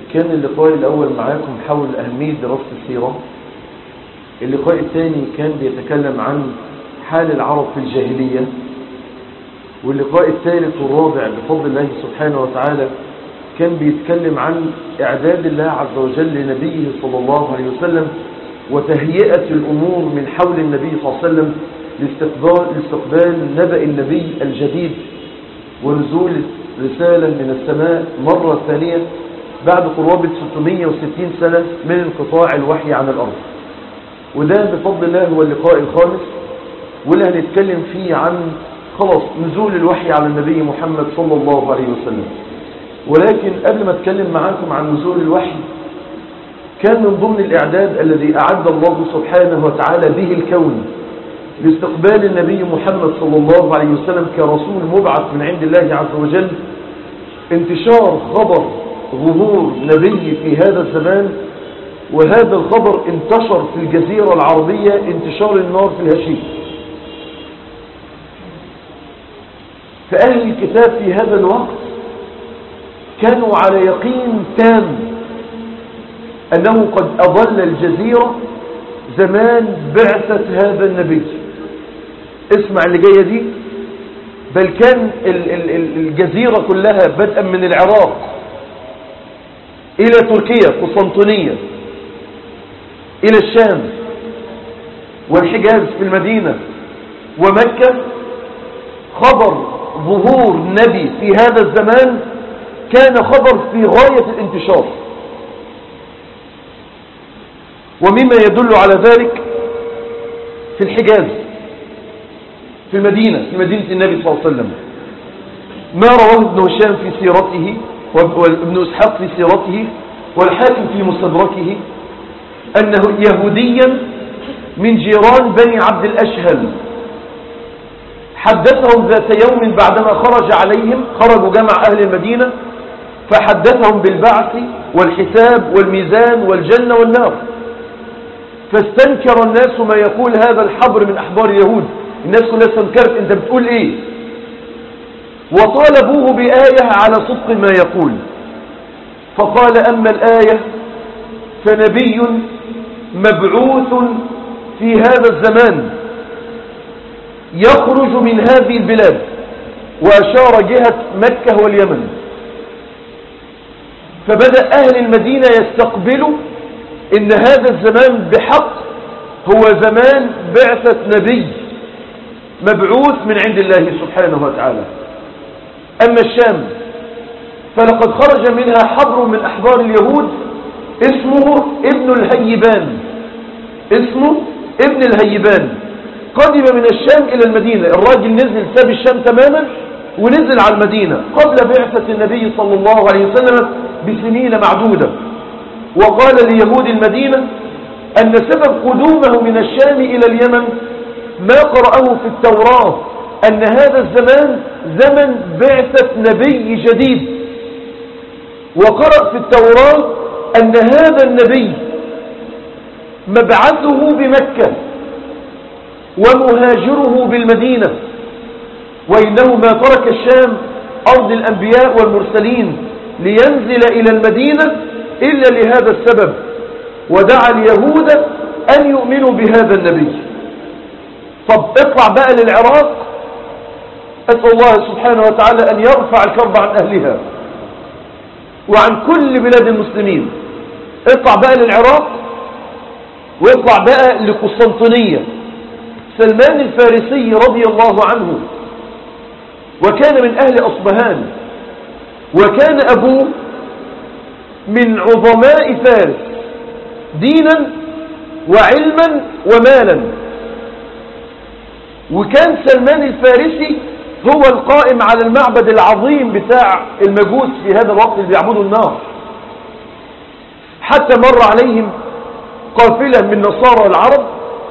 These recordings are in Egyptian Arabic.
كان اللقاء الأول معاكم حول أهمية دراسة السيرة اللقاء الثاني كان بيتكلم عن حال العرب في الجاهلية واللقاء الثالث والرابع بفضل الله سبحانه وتعالى كان بيتكلم عن إعداد الله عز وجل لنبيه صلى الله عليه وسلم وتهيئة الأمور من حول النبي صلى الله عليه وسلم لاستقبال, لاستقبال نبأ النبي الجديد ونزول رسالة من السماء مرة ثانية بعد قرابة 660 سنة من انقطاع الوحي عن الأرض وده بفضل الله هو اللقاء الخامس واللي هنتكلم فيه عن خلاص نزول الوحي على النبي محمد صلى الله عليه وسلم ولكن قبل ما اتكلم معاكم عن نزول الوحي كان من ضمن الإعداد الذي أعد الله سبحانه وتعالى به الكون لاستقبال النبي محمد صلى الله عليه وسلم كرسول مبعث من عند الله عز وجل انتشار خبر ظهور نبي في هذا الزمان وهذا الخبر انتشر في الجزيرة العربية انتشار النار في الهشيم فأهل الكتاب في هذا الوقت كانوا على يقين تام أنه قد أضل الجزيرة زمان بعثة هذا النبي اسمع اللي جاية دي بل كان الجزيرة كلها بدءا من العراق إلى تركيا قسطنطينية إلى الشام والحجاز في المدينة ومكة خبر ظهور نبي في هذا الزمان كان خبر في غاية الانتشار ومما يدل على ذلك في الحجاز في المدينة في مدينة النبي صلى الله عليه وسلم ما رواه ابن هشام في سيرته وابن اسحاق في سيرته والحاكم في مستدركه أنه يهوديا من جيران بني عبد الأشهل حدثهم ذات يوم بعدما خرج عليهم خرجوا جمع أهل المدينة فحدثهم بالبعث والحساب والميزان والجنة والنار فاستنكر الناس ما يقول هذا الحبر من أحبار اليهود الناس كلها استنكرت انت بتقول ايه وطالبوه بآية على صدق ما يقول فقال أما الآية فنبي مبعوث في هذا الزمان يخرج من هذه البلاد وأشار جهة مكة واليمن فبدأ أهل المدينة يستقبلوا إن هذا الزمان بحق هو زمان بعثة نبي مبعوث من عند الله سبحانه وتعالى أما الشام فلقد خرج منها حبر من أحبار اليهود اسمه ابن الهيبان اسمه ابن الهيبان قدم من الشام إلى المدينة الراجل نزل ساب الشام تماما ونزل على المدينة قبل بعثة النبي صلى الله عليه وسلم بسنين معدودة وقال ليهود المدينة أن سبب قدومه من الشام إلى اليمن ما قرأه في التوراة أن هذا الزمان زمن بعثة نبي جديد وقرأ في التوراة أن هذا النبي مبعثه بمكة ومهاجره بالمدينة وإنه ما ترك الشام أرض الأنبياء والمرسلين لينزل إلى المدينة إلا لهذا السبب ودعا اليهود أن يؤمنوا بهذا النبي طب اطلع بقى للعراق أسأل الله سبحانه وتعالى أن يرفع الكرب عن أهلها وعن كل بلاد المسلمين اطلع بقى للعراق واطلع بقى لقسطنطينية سلمان الفارسي رضي الله عنه وكان من أهل أصبهان وكان أبوه من عظماء فارس دينا وعلما ومالا وكان سلمان الفارسي هو القائم على المعبد العظيم بتاع المجوس في هذا الوقت اللي بيعبدوا النار حتى مر عليهم قافلة من نصارى العرب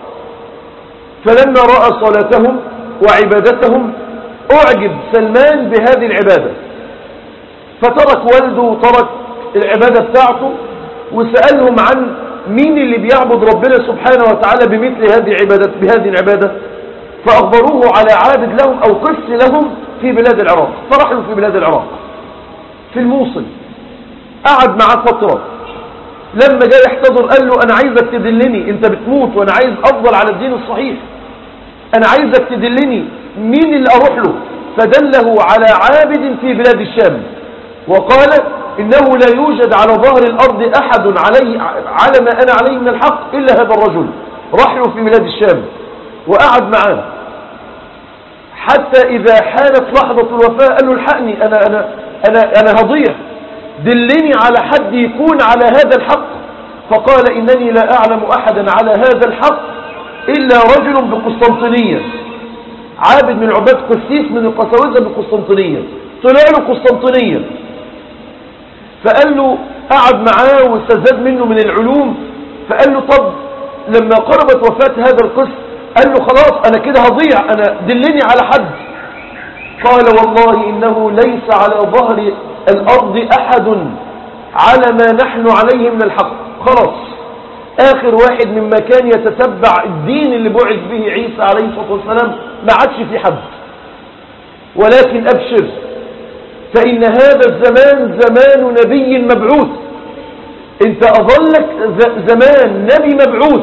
فلما رأى صلاتهم وعبادتهم أعجب سلمان بهذه العبادة فترك والده وترك العبادة بتاعته وسألهم عن مين اللي بيعبد ربنا سبحانه وتعالى بمثل هذه العبادة بهذه العبادة فأخبروه على عابد لهم أو قس لهم في بلاد العراق فرحلوا في بلاد العراق في الموصل قعد معاه فترة لما جاي يحتضر قال له أنا عايزك تدلني أنت بتموت وأنا عايز أفضل على الدين الصحيح أنا عايزك تدلني مين اللي أروح له فدله على عابد في بلاد الشام وقال إنه لا يوجد على ظهر الأرض أحد عليه على ما أنا عليه من الحق إلا هذا الرجل راح له في بلاد الشام وقعد معاه حتى إذا حانت لحظة الوفاة قال له الحقني أنا, أنا, أنا, أنا هضيع دلني على حد يكون على هذا الحق فقال إنني لا أعلم أحدا على هذا الحق إلا رجل بقسطنطينية عابد من عباد قسيس من القساوسة بقسطنطينية طلع له قسطنطينية فقال له قعد معاه واستزاد منه من العلوم فقال له طب لما قربت وفاة هذا القس قال له خلاص أنا كده هضيع أنا دلني على حد قال والله إنه ليس على ظهر الأرض أحد على ما نحن عليه من الحق خلاص آخر واحد مما كان يتتبع الدين اللي بعث به عيسى عليه الصلاة والسلام ما عادش في حد ولكن أبشر فإن هذا الزمان زمان نبي مبعوث انت أظلك زمان نبي مبعوث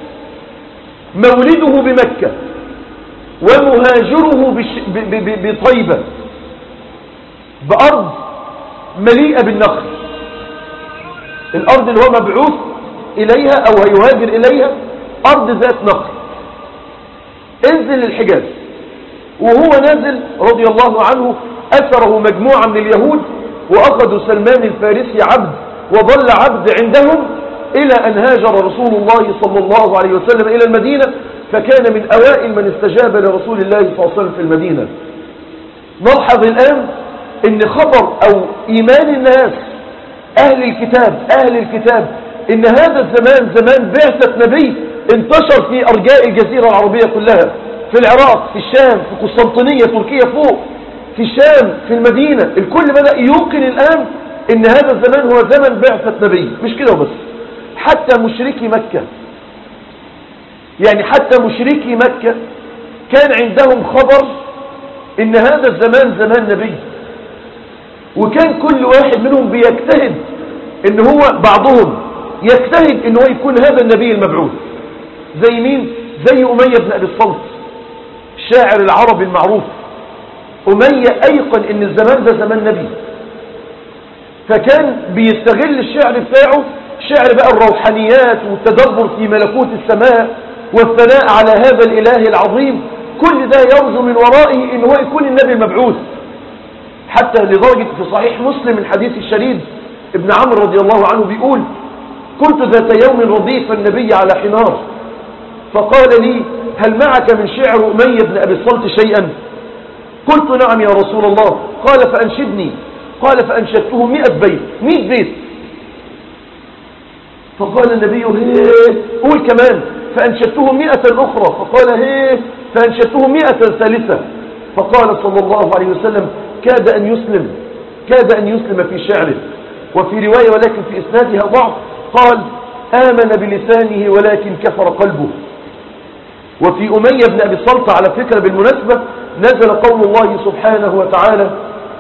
مولده بمكة ومهاجره بطيبة بأرض مليئة بالنخل الأرض اللي هو مبعوث إليها أو هيهاجر إليها أرض ذات نخل انزل للحجاز وهو نازل رضي الله عنه أثره مجموعة من اليهود وأخذوا سلمان الفارسي عبد وظل عبد عندهم إلى أن هاجر رسول الله صلى الله عليه وسلم إلى المدينة فكان من أوائل من استجاب لرسول الله صلى الله عليه وسلم في المدينة نلحظ الآن ان خبر أو إيمان الناس أهل الكتاب أهل الكتاب إن هذا الزمان زمان بعثة نبي انتشر في أرجاء الجزيرة العربية كلها في العراق في الشام في قسطنطينية تركيا فوق في الشام في المدينة الكل بدأ يوقن الآن ان هذا الزمان هو زمن بعثة نبي مش كده وبس حتى مشركي مكة يعني حتى مشركي مكة كان عندهم خبر ان هذا الزمان زمان نبي وكان كل واحد منهم بيجتهد ان هو بعضهم يجتهد ان هو يكون هذا النبي المبعوث زي مين زي أمية بن أبي الصلت الشاعر العربي المعروف أمية أيقن ان الزمان ده زمان نبي فكان بيستغل الشعر بتاعه شعر بقى الروحانيات والتدبر في ملكوت السماء والثناء على هذا الإله العظيم كل ده يرجو من ورائه ان هو يكون النبي المبعوث حتى لدرجة في صحيح مسلم الحديث الشريد ابن عمرو رضي الله عنه بيقول كنت ذات يوم رديف النبي على حمار فقال لي هل معك من شعر أمية بن أبي الصلت شيئا قلت نعم يا رسول الله قال فأنشدني قال فأنشدته مئة بيت مئة بيت فقال النبي هيه قول كمان فأنشدته مئة أخرى فقال هيه فأنشدته مئة ثالثة فقال صلى الله عليه وسلم كاد أن يسلم كاد أن يسلم في شعره وفي رواية ولكن في إسنادها ضعف قال آمن بلسانه ولكن كفر قلبه وفي أمية بن أبي الصلت على فكرة بالمناسبة نزل قول الله سبحانه وتعالى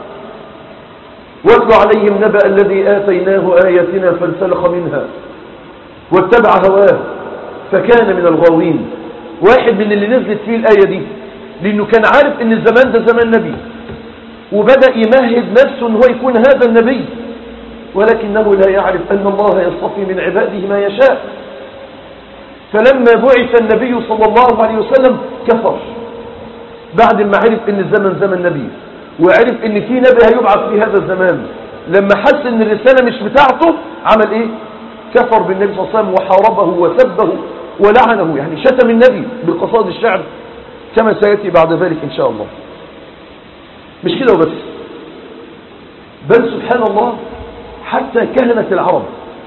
واتل عليهم نبأ الذي آتيناه آياتنا فانسلخ منها واتبع هواه فكان من الغاوين واحد من اللي نزلت فيه الآية دي لأنه كان عارف ان الزمان ده زمان نبي وبدأ يمهد نفسه ان هو يكون هذا النبي ولكنه لا يعرف أن الله يصطفي من عباده ما يشاء فلما بعث النبي صلى الله عليه وسلم كفر بعد ما عرف ان الزمن زمن نبي وعرف ان في نبي هيبعث في هذا الزمان لما حس ان الرسالة مش بتاعته عمل ايه كفر بالنبي صلى الله عليه وسلم وحاربه وسبه ولعنه يعني شتم النبي بالقصائد الشعر كما سيأتي بعد ذلك إن شاء الله مش كده وبس بل سبحان الله حتى كهنة العرب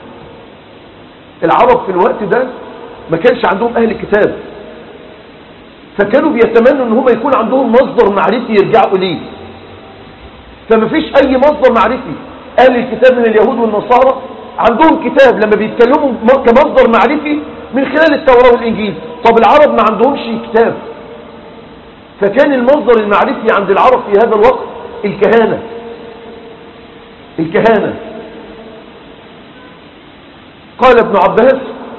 العرب في الوقت ده ما كانش عندهم أهل الكتاب فكانوا بيتمنوا ان هم يكون عندهم مصدر معرفي يرجعوا إليه فما فيش أي مصدر معرفي أهل الكتاب من اليهود والنصارى عندهم كتاب لما بيتكلموا كمصدر معرفي من خلال التوراة والإنجيل طب العرب ما عندهمش كتاب فكان المصدر المعرفي عند العرب في هذا الوقت الكهانة الكهانة قال ابن عباس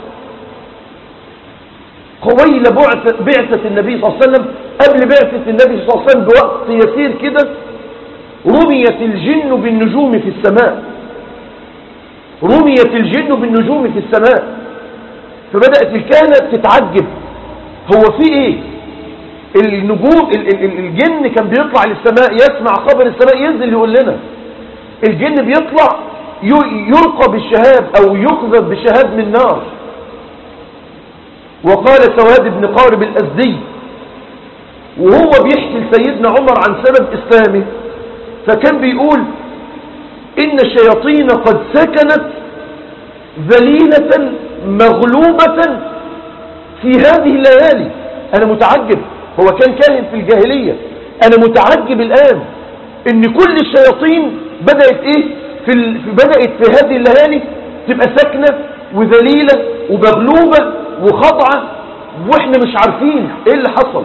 قويل بعث- بعثة النبي صلى الله عليه وسلم قبل بعثة النبي صلى الله عليه وسلم بوقت يسير كده رميت الجن بالنجوم في السماء رميت الجن بالنجوم في السماء فبدأت الكهنة تتعجب هو في ايه النجوم ال- ال- ال- الجن كان بيطلع للسماء يسمع خبر السماء ينزل يقول لنا الجن بيطلع ي- يلقى بالشهاب او يقذف بشهاب من نار وقال سواد بن قارب الأزدي وهو بيحكي لسيدنا عمر عن سبب إسلامه فكان بيقول إن الشياطين قد سكنت ذليلة مغلوبة في هذه الليالي أنا متعجب هو كان كاهن في الجاهلية أنا متعجب الآن إن كل الشياطين بدأت إيه في ال... في- بدأت في هذه الليالي تبقى ساكنة وذليلة ومغلوبة وخضعة وإحنا مش عارفين إيه اللي حصل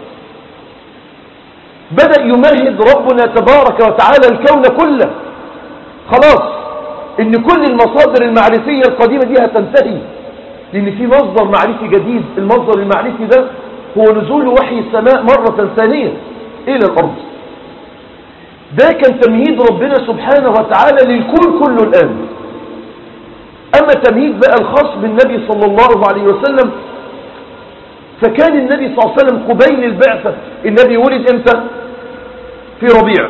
بدأ يمهد ربنا تبارك وتعالى الكون كله خلاص ان كل المصادر المعرفية القديمة دي هتنتهي لان في مصدر معرفي جديد المصدر المعرفي ده هو نزول وحي السماء مرة ثانية الى الارض ده كان تمهيد ربنا سبحانه وتعالى للكون كله الان اما التمهيد بقى الخاص بالنبي صلى الله عليه وسلم فكان النبي صلى الله عليه وسلم قبيل البعثة النبي ولد امتى في ربيع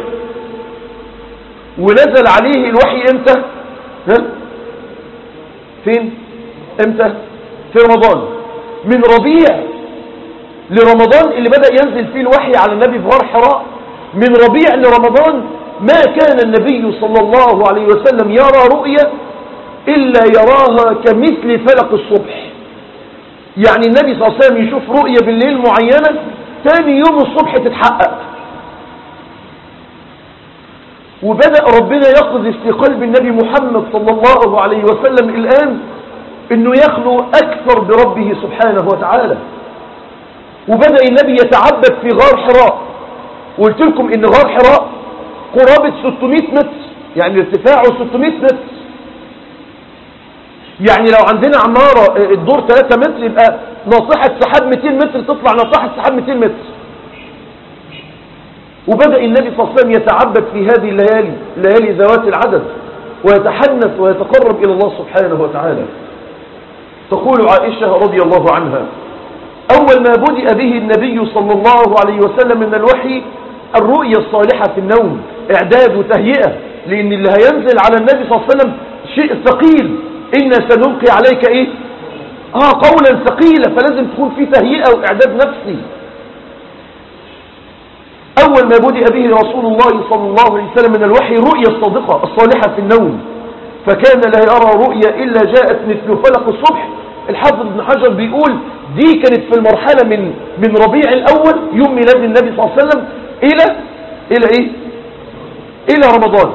ونزل عليه الوحي امتى ها؟ فين امتى في رمضان من ربيع لرمضان اللي بدأ ينزل فيه الوحي على النبي في غار حراء من ربيع لرمضان ما كان النبي صلى الله عليه وسلم يرى رؤيا إلا يراها كمثل فلق الصبح يعني النبي صلى الله عليه وسلم يشوف رؤية بالليل معينة تاني يوم الصبح تتحقق وبدأ ربنا يقذف في قلب النبي محمد صلى الله عليه وسلم الآن انه يخلو اكثر بربه سبحانه وتعالى وبدأ النبي يتعبد في غار حراء وقلت لكم ان غار حراء قرابة 600 متر يعني ارتفاعه 600 متر يعني لو عندنا عمارة الدور 3 متر يبقى ناطحة سحاب 200 متر تطلع ناطحة سحاب 200 متر وبدأ النبي صلى الله عليه وسلم يتعبد في هذه الليالي الليالي ذوات العدد ويتحنث ويتقرب إلى الله سبحانه وتعالى تقول عائشة رضي الله عنها أول ما بدأ به النبي صلى الله عليه وسلم من الوحي الرؤية الصالحة في النوم إعداد وتهيئة لأن اللي هينزل على النبي صلى الله عليه وسلم شيء ثقيل إنا سنلقي عليك إيه آه قولا ثقيلا فلازم تكون في تهيئة وإعداد نفسي أول ما بدأ به رسول الله صلى الله عليه وسلم من الوحي رؤية الصادقة الصالحة في النوم فكان لا يرى رؤيا إلا جاءت مثل فلق الصبح الحافظ ابن حجر بيقول دي كانت في المرحلة من من ربيع الأول يوم ميلاد النبي صلى الله عليه وسلم إلى إلى إيه إلى رمضان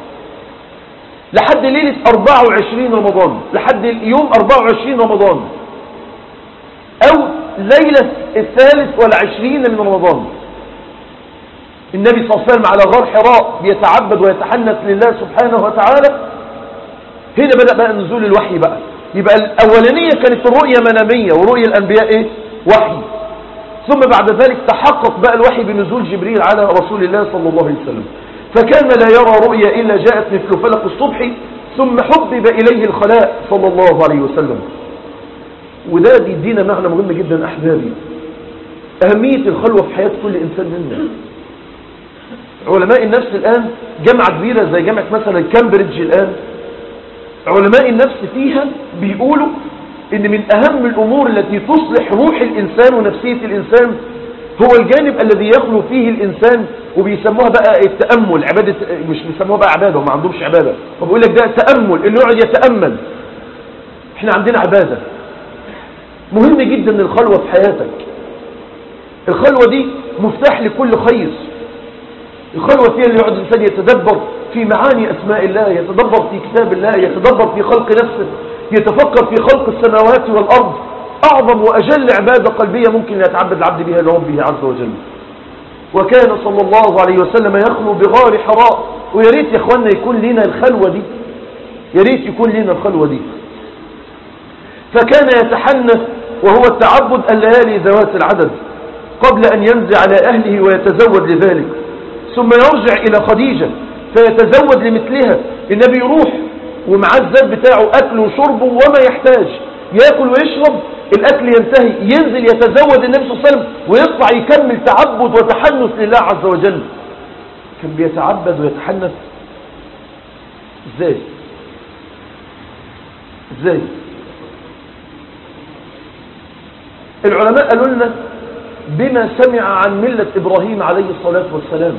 لحد ليلة 24 رمضان لحد يوم 24 رمضان أو ليلة الثالث والعشرين من رمضان النبي صلى الله عليه وسلم على غار حراء بيتعبد ويتحنث لله سبحانه وتعالى هنا بدأ بقى نزول الوحي بقى يبقى الأولانية كانت الرؤية منامية ورؤية الأنبياء إيه؟ وحي ثم بعد ذلك تحقق بقى الوحي بنزول جبريل على رسول الله صلى الله عليه وسلم فكان لا يرى رؤيا إلا جاءت مثل فلق الصبح ثم حبب إليه الخلاء صلى الله عليه وسلم وده بيدينا معنى مهم جدا أحبابي أهمية الخلوة في حياة كل إنسان منا علماء النفس الآن جامعة كبيرة زي جامعة مثلا كامبريدج الآن علماء النفس فيها بيقولوا ان من اهم الامور التي تصلح روح الانسان ونفسية الانسان هو الجانب الذي يخلو فيه الانسان وبيسموها بقى التأمل عبادة مش بيسموها بقى عبادة وما عندهمش عبادة وبيقول لك ده تأمل انه يقعد يتأمل احنا عندنا عبادة مهم جدا الخلوة في حياتك الخلوة دي مفتاح لكل خير الخلوة فيها اللي يقعد الإنسان يتدبر في معاني أسماء الله يتدبر في كتاب الله يتدبر في خلق نفسه يتفكر في خلق السماوات والأرض أعظم وأجل عبادة قلبية ممكن أن يتعبد العبد بها لربه عز وجل وكان صلى الله عليه وسلم يخلو بغار حراء ويا ريت يا اخوانا يكون لنا الخلوة دي يا ريت يكون لنا الخلوة دي فكان يتحنث وهو التعبد الليالي ذوات العدد قبل أن ينزع على أهله ويتزود لذلك ثم يرجع إلى خديجة فيتزود لمثلها النبي يروح ومعاه الزاد بتاعه أكله وشربه وما يحتاج يأكل ويشرب الأكل ينتهي ينزل يتزود النبي صلى الله عليه وسلم ويطلع يكمل تعبد وتحنث لله عز وجل كان بيتعبد ويتحنث ازاي ازاي العلماء قالوا لنا بما سمع عن ملة إبراهيم عليه الصلاة والسلام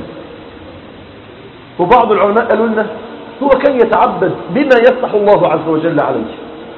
وبعض العلماء قالوا لنا هو كان يتعبد بما يفتح الله عز وجل عليه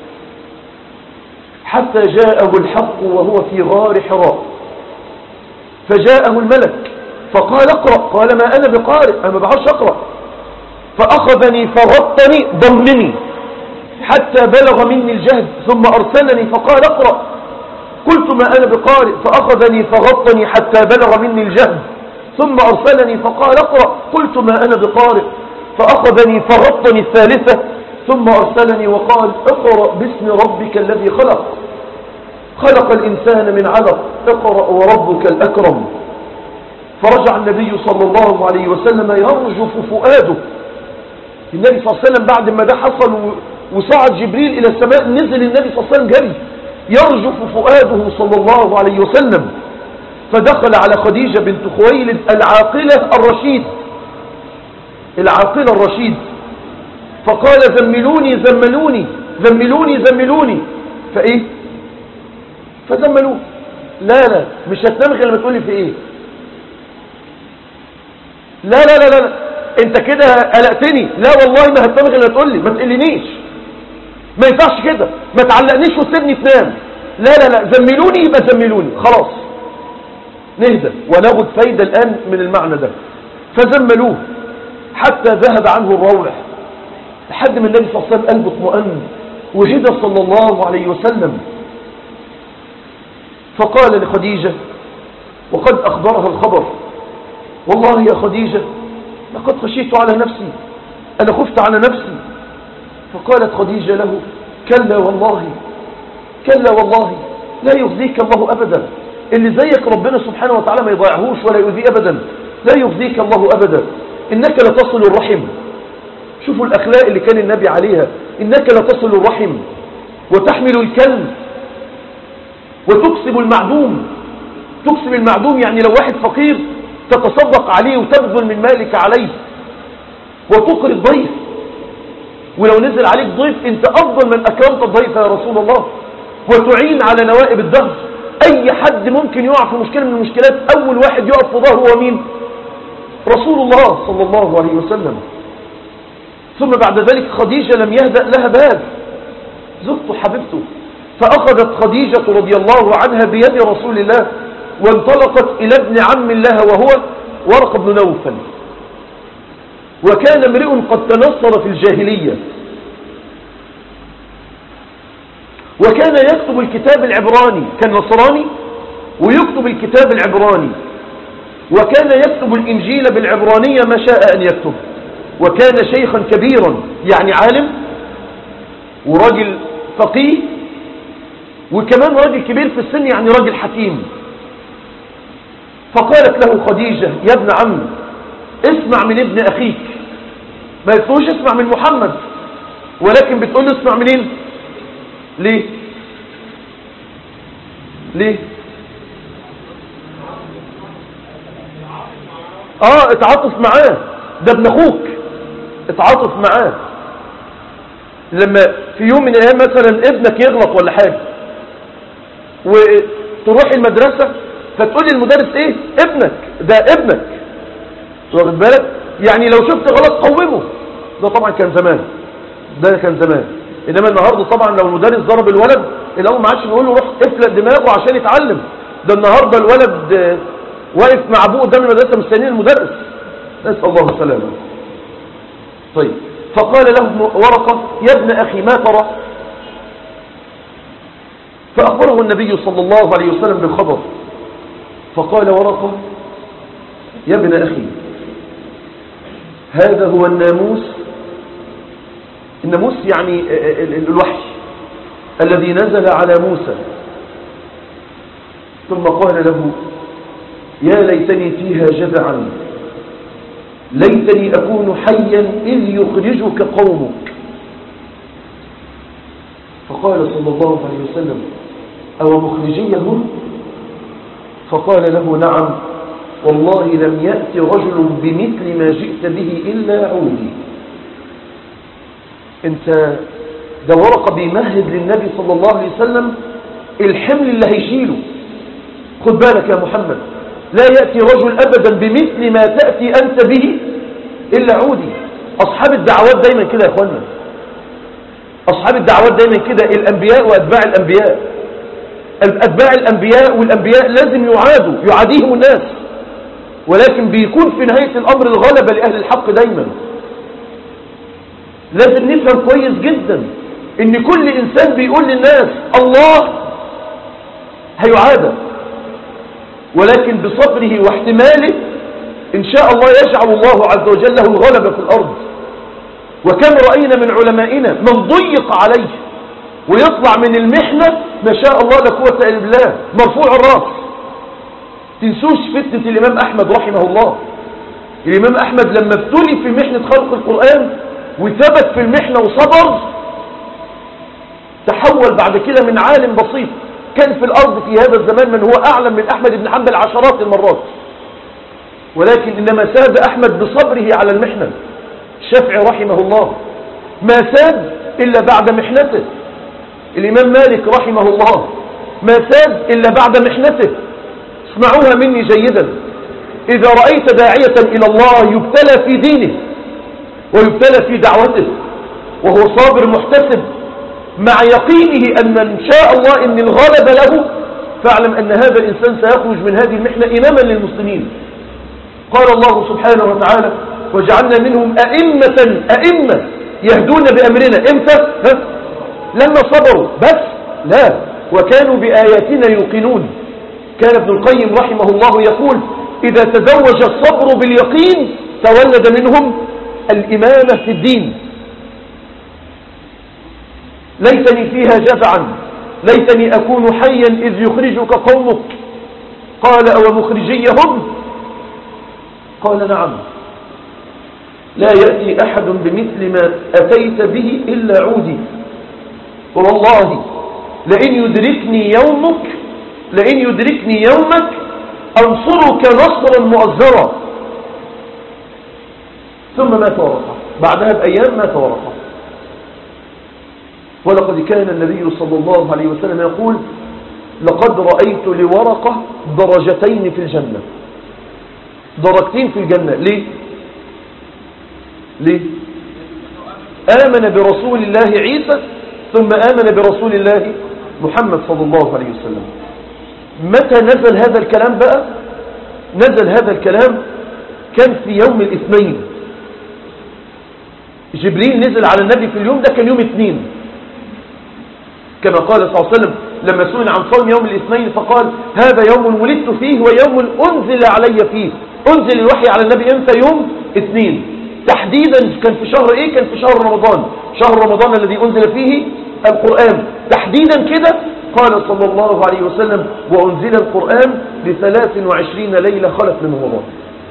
حتى جاءه الحق وهو في غار حراء فجاءه الملك فقال اقرأ قال ما أنا بقارئ أنا ما بعرفش أقرأ فأخذني فغطني ضمني حتى بلغ مني الجهد ثم أرسلني فقال اقرأ قلت ما أنا بقارئ فأخذني فغطني حتى بلغ مني الجهد ثم أرسلني فقال اقرأ قلت ما أنا بقارئ فأخذني فغطني الثالثة ثم أرسلني وقال اقرأ باسم ربك الذي خلق خلق الإنسان من علق اقرأ وربك الأكرم فرجع النبي صلى الله عليه وسلم يرجف فؤاده النبي صلى الله عليه وسلم بعد ما ده حصل وصعد جبريل إلى السماء نزل النبي صلى الله عليه وسلم جري يرجف فؤاده صلى الله عليه وسلم فدخل على خديجة بنت خويلد العاقلة الرشيد العاقلة الرشيد فقال زملوني زملوني زملوني زملوني فايه فزملوه لا لا مش هتنام غير لما تقولي في ايه لا لا لا لا انت كده قلقتني لا والله ما هتنام غير لما تقولي ما تقلنيش ما ينفعش كده ما تعلقنيش وتسيبني تنام لا لا لا زملوني يبقى زملوني خلاص نهدى وناخد فايدة الآن من المعنى ده فزملوه حتى ذهب عنه الروح لحد ما النبي صلى الله عليه وسلم قلبه اطمئن وهدى صلى الله عليه وسلم فقال لخديجة وقد أخبرها الخبر والله يا خديجة لقد خشيت على نفسي أنا خفت على نفسي فقالت خديجة له كلا والله كلا والله لا يخزيك الله أبدا اللي زيك ربنا سبحانه وتعالى ما يضيعهوش ولا يؤذيه أبدا لا يخزيك الله أبدا إنك لتصل الرحم شوفوا الأخلاق اللي كان النبي عليها إنك لتصل الرحم وتحمل الكلب وتكسب المعدوم تكسب المعدوم يعني لو واحد فقير تتصدق عليه وتبذل من مالك عليه وتقري الضيف ولو نزل عليك ضيف انت افضل من اكرمت الضيف يا رسول الله وتعين على نوائب الدهر اي حد ممكن يقع في مشكلة من المشكلات اول واحد يقف في ظهره هو مين رسول الله صلى الله عليه وسلم ثم بعد ذلك خديجة لم يهدأ لها بال زوجته حبيبته فأخذت خديجة رضي الله عنها بيد رسول الله وانطلقت إلى ابن عم لها وهو ورق بن نوفل وكان امرئ قد تنصر في الجاهلية وكان يكتب الكتاب العبراني كان نصراني ويكتب الكتاب العبراني وكان يكتب الإنجيل بالعبرانية ما شاء أن يكتب وكان شيخا كبيرا يعني عالم ورجل فقيه وكمان راجل كبير في السن يعني راجل حكيم فقالت له خديجة يا ابن عم اسمع من ابن أخيك ما يقولوش اسمع من محمد ولكن بتقول له اسمع منين ليه ليه اه اتعاطف معاه ده ابن اخوك اتعاطف معاه لما في يوم من الايام مثلا ابنك يغلط ولا حاجه وتروح المدرسه فتقول للمدرس ايه ابنك ده ابنك واخد بالك يعني لو شفت غلط قومه ده طبعا كان زمان ده كان زمان انما النهارده طبعا لو المدرس ضرب الولد الاول ما عادش بيقول له روح افلق دماغه عشان يتعلم ده النهارده الولد آه، واقف مع ابوه قدام المدرسه مستنيين المدرس نسال الله السلامه طيب فقال له ابن ورقه يا ابن اخي ما ترى فاخبره النبي صلى الله عليه وسلم بالخبر فقال ورقه يا ابن اخي هذا هو الناموس الناموس يعني ال- ال- الوحي الذي نزل على موسى ثم قال له يا ليتني فيها جذعا ليتني أكون حيا إذ يخرجك قومك فقال صلى الله عليه وسلم أو مخرجيهم فقال له نعم والله لم يأتي رجل بمثل ما جئت به إلا عودي انت ده ورقة بيمهد للنبي صلى الله عليه وسلم الحمل اللي هيشيله خد بالك يا محمد لا يأتي رجل أبدا بمثل ما تأتي أنت به إلا عودي أصحاب الدعوات دايما كده يا أخوانا أصحاب الدعوات دايما كده الأنبياء وأتباع الأنبياء أتباع الأنبياء والأنبياء لازم يعادوا يعاديهم الناس ولكن بيكون في نهاية الأمر الغلبة لأهل الحق دايما لازم نفهم كويس جدا ان كل انسان بيقول للناس الله هيعادى ولكن بصبره واحتماله ان شاء الله يجعل الله عز وجل له الغلبة في الارض وكم رأينا من علمائنا من ضيق عليه ويطلع من المحنة ما شاء الله لا قوة الا بالله مرفوع الراس تنسوش فتنة الامام احمد رحمه الله الامام احمد لما ابتلي في محنة خلق القرآن وثبت في المحنة وصبر تحول بعد كده من عالم بسيط كان في الأرض في هذا الزمان من هو أعلم من أحمد بن حنبل عشرات المرات ولكن إنما ساد أحمد بصبره على المحنة الشافعي رحمه الله ما ساد إلا بعد محنته الإمام مالك رحمه الله ما ساد إلا بعد محنته اسمعوها مني جيدا إذا رأيت داعية إلى الله يبتلى في دينه ويبتلى في دعوته وهو صابر محتسب مع يقينه أن إن شاء الله أن الغلب له فاعلم أن هذا الإنسان سيخرج من هذه المحنة إماما للمسلمين قال الله سبحانه وتعالى وجعلنا منهم أئمة أئمة يهدون بأمرنا إمتى ها؟ لما صبروا بس لا وكانوا بآياتنا يوقنون كان ابن القيم رحمه الله يقول إذا تزوج الصبر باليقين تولد منهم الإمامة في الدين ليتني فيها جزعا ليتني أكون حيا إذ يخرجك قومك قال أو مخرجيهم قال نعم لا يأتي أحد بمثل ما أتيت به إلا عودي والله لئن يدركني يومك لئن يدركني يومك أنصرك نصرا مؤزرا ثم مات ورقة بعدها بأيام مات ورقة ولقد كان النبي صلى الله عليه وسلم يقول لقد رأيت لورقة درجتين في الجنة درجتين في الجنة ليه ليه آمن برسول الله عيسى ثم آمن برسول الله محمد صلى الله عليه وسلم متى نزل هذا الكلام بقى نزل هذا الكلام كان في يوم الاثنين جبريل نزل على النبي في اليوم ده كان يوم اثنين كما قال صلى الله عليه وسلم لما سئل عن صوم يوم الاثنين فقال هذا يوم ولدت فيه ويوم أنزل علي فيه أنزل الوحي على النبي امتى يوم اثنين تحديدا كان في شهر ايه كان في شهر رمضان شهر رمضان الذي أنزل فيه القرآن تحديدا كده قال صلى الله عليه وسلم وأنزل القرآن لثلاث وعشرين ليلة خلف من رمضان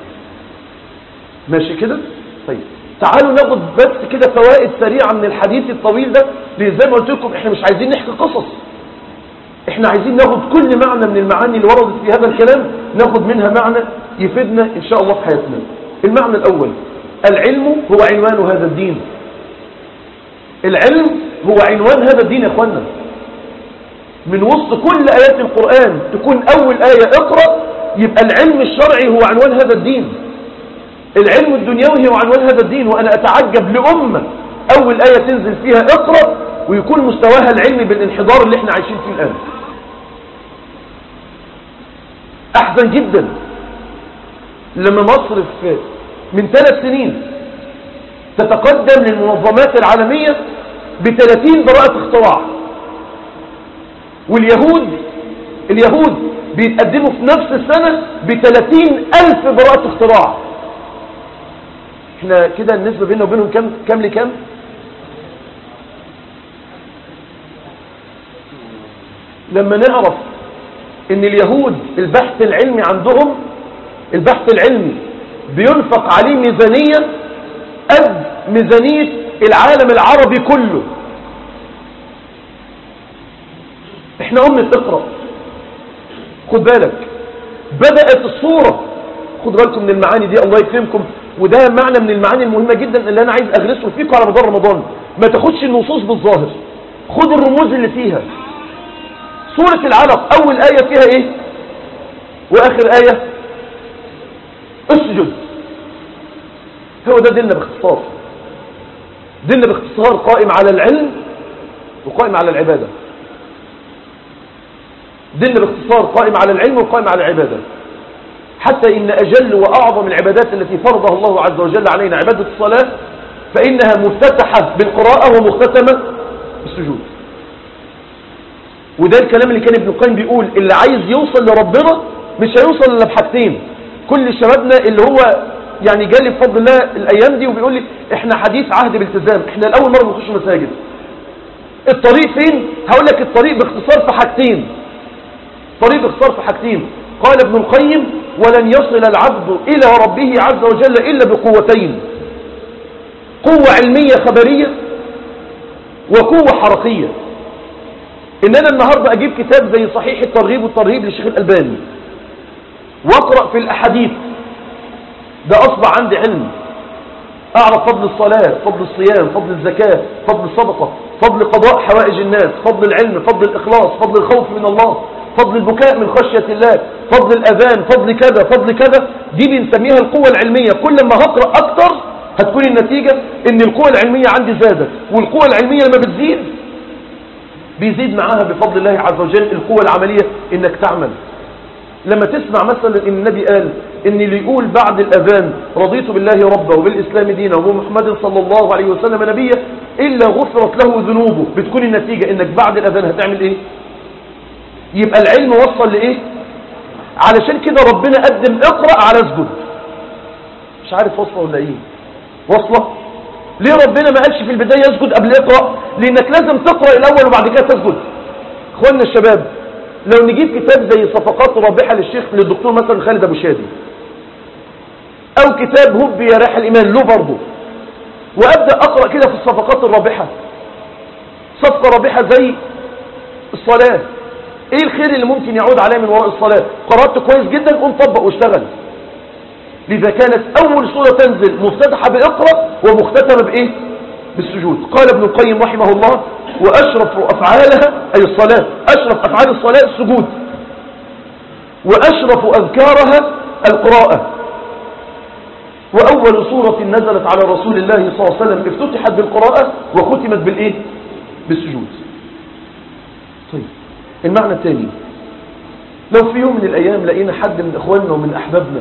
ماشي كده طيب تعالوا ناخد بس كده فوائد سريعة من الحديث الطويل ده لان زي ما قلت لكم احنا مش عايزين نحكي قصص احنا عايزين ناخد كل معنى من المعاني اللي وردت في هذا الكلام ناخد منها معنى يفيدنا ان شاء الله في حياتنا المعنى الاول العلم هو عنوان هذا الدين العلم هو عنوان هذا الدين يا اخوانا من وسط كل ايات القرآن تكون اول آية اقرأ يبقى العلم الشرعي هو عنوان هذا الدين العلم الدنيوي هو عنوان هذا الدين وأنا أتعجب لأمة أول آية تنزل فيها اقرأ ويكون مستواها العلمي بالانحدار اللي احنا عايشين فيه الآن أحزن جدا لما مصر في من ثلاث سنين تتقدم للمنظمات العالمية بثلاثين براءة اختراع واليهود اليهود بيتقدموا في نفس السنة بثلاثين ألف براءة اختراع احنا كده النسبة بيننا وبينهم كم كم لكم لما نعرف ان اليهود البحث العلمي عندهم البحث العلمي بينفق عليه ميزانية قد ميزانية العالم العربي كله احنا أمة اقرأ خد بالك بدأت الصورة خد بالكم من المعاني دي الله يكرمكم وده معنى من المعاني المهمة جدا اللي أنا عايز أغرسه فيكم على مدار رمضان ما تاخدش النصوص بالظاهر خد الرموز اللي فيها سورة العلق أول آية فيها إيه وآخر آية اسجد هو ده ديننا باختصار ديننا باختصار قائم على العلم وقائم على العبادة ديننا باختصار قائم على العلم وقائم على العبادة حتى إن أجل وأعظم العبادات التي فرضها الله عز وجل علينا عبادة الصلاة فإنها مفتتحة بالقراءة ومختتمة بالسجود وده الكلام اللي كان ابن القيم بيقول اللي عايز يوصل لربنا مش هيوصل الا بحاجتين كل شبابنا اللي هو يعني جالي بفضل الله الايام دي وبيقول لي احنا حديث عهد بالتزام احنا الاول مره بنخش مساجد الطريق فين هقول لك الطريق باختصار في حاجتين طريق باختصار في حاجتين قال ابن القيم ولن يصل العبد الى ربه عز وجل الا بقوتين قوه علميه خبريه وقوه حركيه ان انا النهاردة اجيب كتاب زي صحيح الترغيب والترهيب للشيخ الالباني واقرأ في الاحاديث ده اصبح عندي علم اعرف فضل الصلاة فضل الصيام فضل الزكاة فضل الصدقة فضل قضاء حوائج الناس فضل العلم فضل الاخلاص فضل الخوف من الله فضل البكاء من خشية الله فضل الاذان فضل كذا فضل كذا دي بنسميها القوة العلمية كل ما هقرأ اكتر هتكون النتيجة ان القوة العلمية عندي زادت والقوة العلمية لما بتزيد بيزيد معاها بفضل الله عز وجل القوة العملية انك تعمل لما تسمع مثلا ان النبي قال ان اللي يقول بعد الاذان رضيت بالله ربا وبالاسلام دينا وبمحمد صلى الله عليه وسلم نبيا الا غفرت له ذنوبه بتكون النتيجة انك بعد الاذان هتعمل ايه يبقى العلم وصل لايه علشان كده ربنا قدم اقرأ على اسجد مش عارف وصله ولا ايه وصله ليه ربنا ما قالش في البداية يسجد قبل اقرأ لانك لازم تقرأ الاول وبعد كده تسجد اخواننا الشباب لو نجيب كتاب زي صفقات رابحة للشيخ للدكتور مثلا خالد ابو شادي او كتاب هب يا راح الايمان له برضه وابدأ اقرأ كده في الصفقات الرابحة صفقة رابحة زي الصلاة ايه الخير اللي ممكن يعود عليا من وراء الصلاة قرأت كويس جدا قم طبق واشتغل لذا كانت أول سورة تنزل مفتتحة بإقرأ ومختتمة بإيه بالسجود قال ابن القيم رحمه الله وأشرف أفعالها أي الصلاة أشرف أفعال الصلاة السجود وأشرف أذكارها القراءة وأول سورة نزلت على رسول الله صلى الله عليه وسلم افتتحت بالقراءة وختمت بالإيه بالسجود طيب المعنى الثاني لو في يوم من الأيام لقينا حد من إخواننا ومن أحبابنا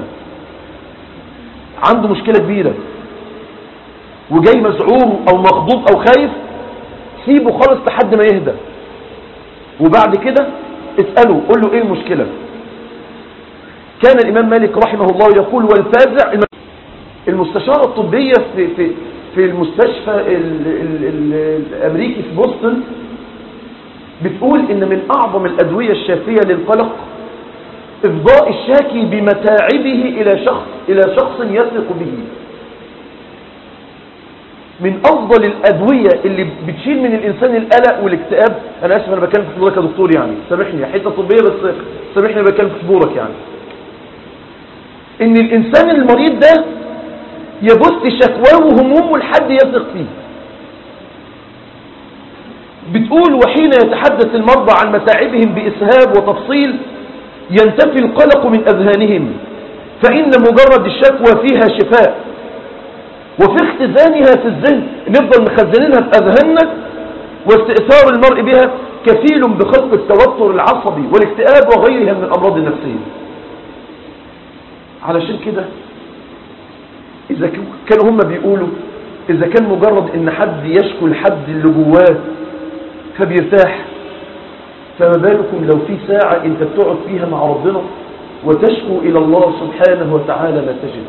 عنده مشكلة كبيرة وجاي مزعور او مخضوض او خايف سيبه خالص لحد ما يهدى وبعد كده اسأله قول له ايه المشكلة كان الامام مالك رحمه الله يقول والفازع المستشارة الطبية في, في, في المستشفى ال ال ال الامريكي في بوسطن بتقول ان من اعظم الادوية الشافية للقلق إفضاء الشاكي بمتاعبه إلى شخص إلى شخص يثق به من أفضل الأدوية اللي بتشيل من الإنسان القلق والاكتئاب أنا آسف أنا بكلم في حضورك يا دكتور يعني سامحني حتة طبية بس سامحني أنا بكلم في حضورك يعني إن الإنسان المريض ده يبث شكواه وهمومه لحد يثق فيه بتقول وحين يتحدث المرضى عن متاعبهم بإسهاب وتفصيل ينتفي القلق من أذهانهم فإن مجرد الشكوى فيها شفاء وفي اختزانها في الذهن نفضل مخزنينها في أذهاننا واستئثار المرء بها كفيل بخلق التوتر العصبي والاكتئاب وغيرها من الأمراض النفسية علشان كده إذا كانوا هم بيقولوا إذا كان مجرد إن حد يشكو لحد اللي جواه فبيرتاح فما بالكم لو في ساعة انت بتقعد فيها مع ربنا وتشكو إلى الله سبحانه وتعالى ما تجد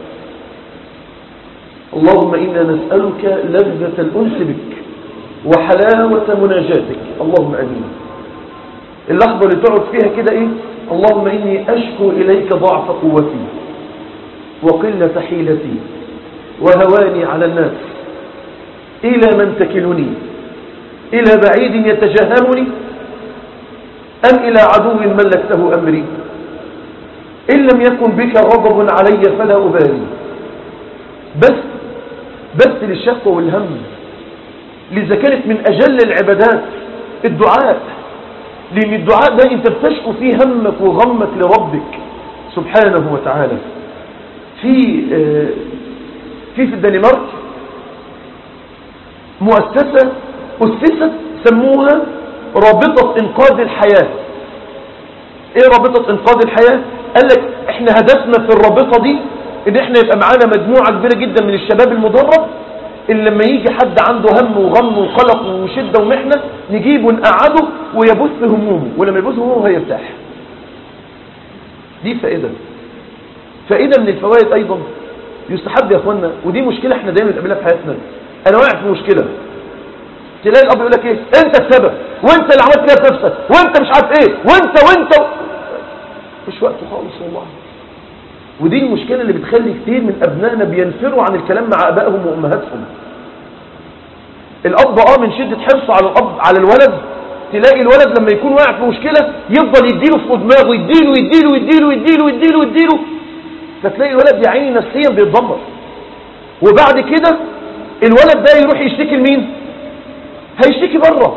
اللهم إنا نسألك لذة الأنس بك وحلاوة مناجاتك اللهم أمين اللحظة اللي تقعد فيها كده ايه اللهم اني اشكو اليك ضعف قوتي وقلة حيلتي وهواني على الناس الى من تكلني الى بعيد يتجهمني ام الى عدو ملكته امري ان لم يكن بك غضب علي فلا ابالي بس بس للشكوى والهم لذا كانت من اجل العبادات الدعاء لأن الدعاء ده أنت بتشكو فيه همك وغمك لربك سبحانه وتعالى في في في الدنمارك مؤسسة أسست سموها رابطة إنقاذ الحياة إيه رابطة إنقاذ الحياة قال لك إحنا هدفنا في الرابطة دي إن إحنا يبقى معانا مجموعة كبيرة جدا من الشباب المدرب اللي لما يجي حد عنده هم وغم وقلق وشدة ومحنة نجيبه نقعده ويبث همومه ولما يبث همومه هيرتاح دي فائدة فائدة من الفوائد أيضا يستحب يا أخوانا ودي مشكلة احنا دايما بنقابلها في حياتنا أنا واقع في مشكلة تلاقي الأب يقول لك إيه أنت السبب وأنت اللي عملت كده في نفسك وأنت مش عارف إيه وأنت وأنت و... مش وقته خالص والله ودي المشكلة اللي بتخلي كتير من أبنائنا بينفروا عن الكلام مع أبائهم وأمهاتهم الأب آه من شدة حرصه على الأب على الولد تلاقي الولد لما يكون واقع في مشكلة يفضل يديله في دماغه يديله يديله يديله يديله يديله يديله فتلاقي الولد يا عيني نفسيا بيتدمر وبعد كده الولد ده يروح يشتكي لمين هيشتكي بره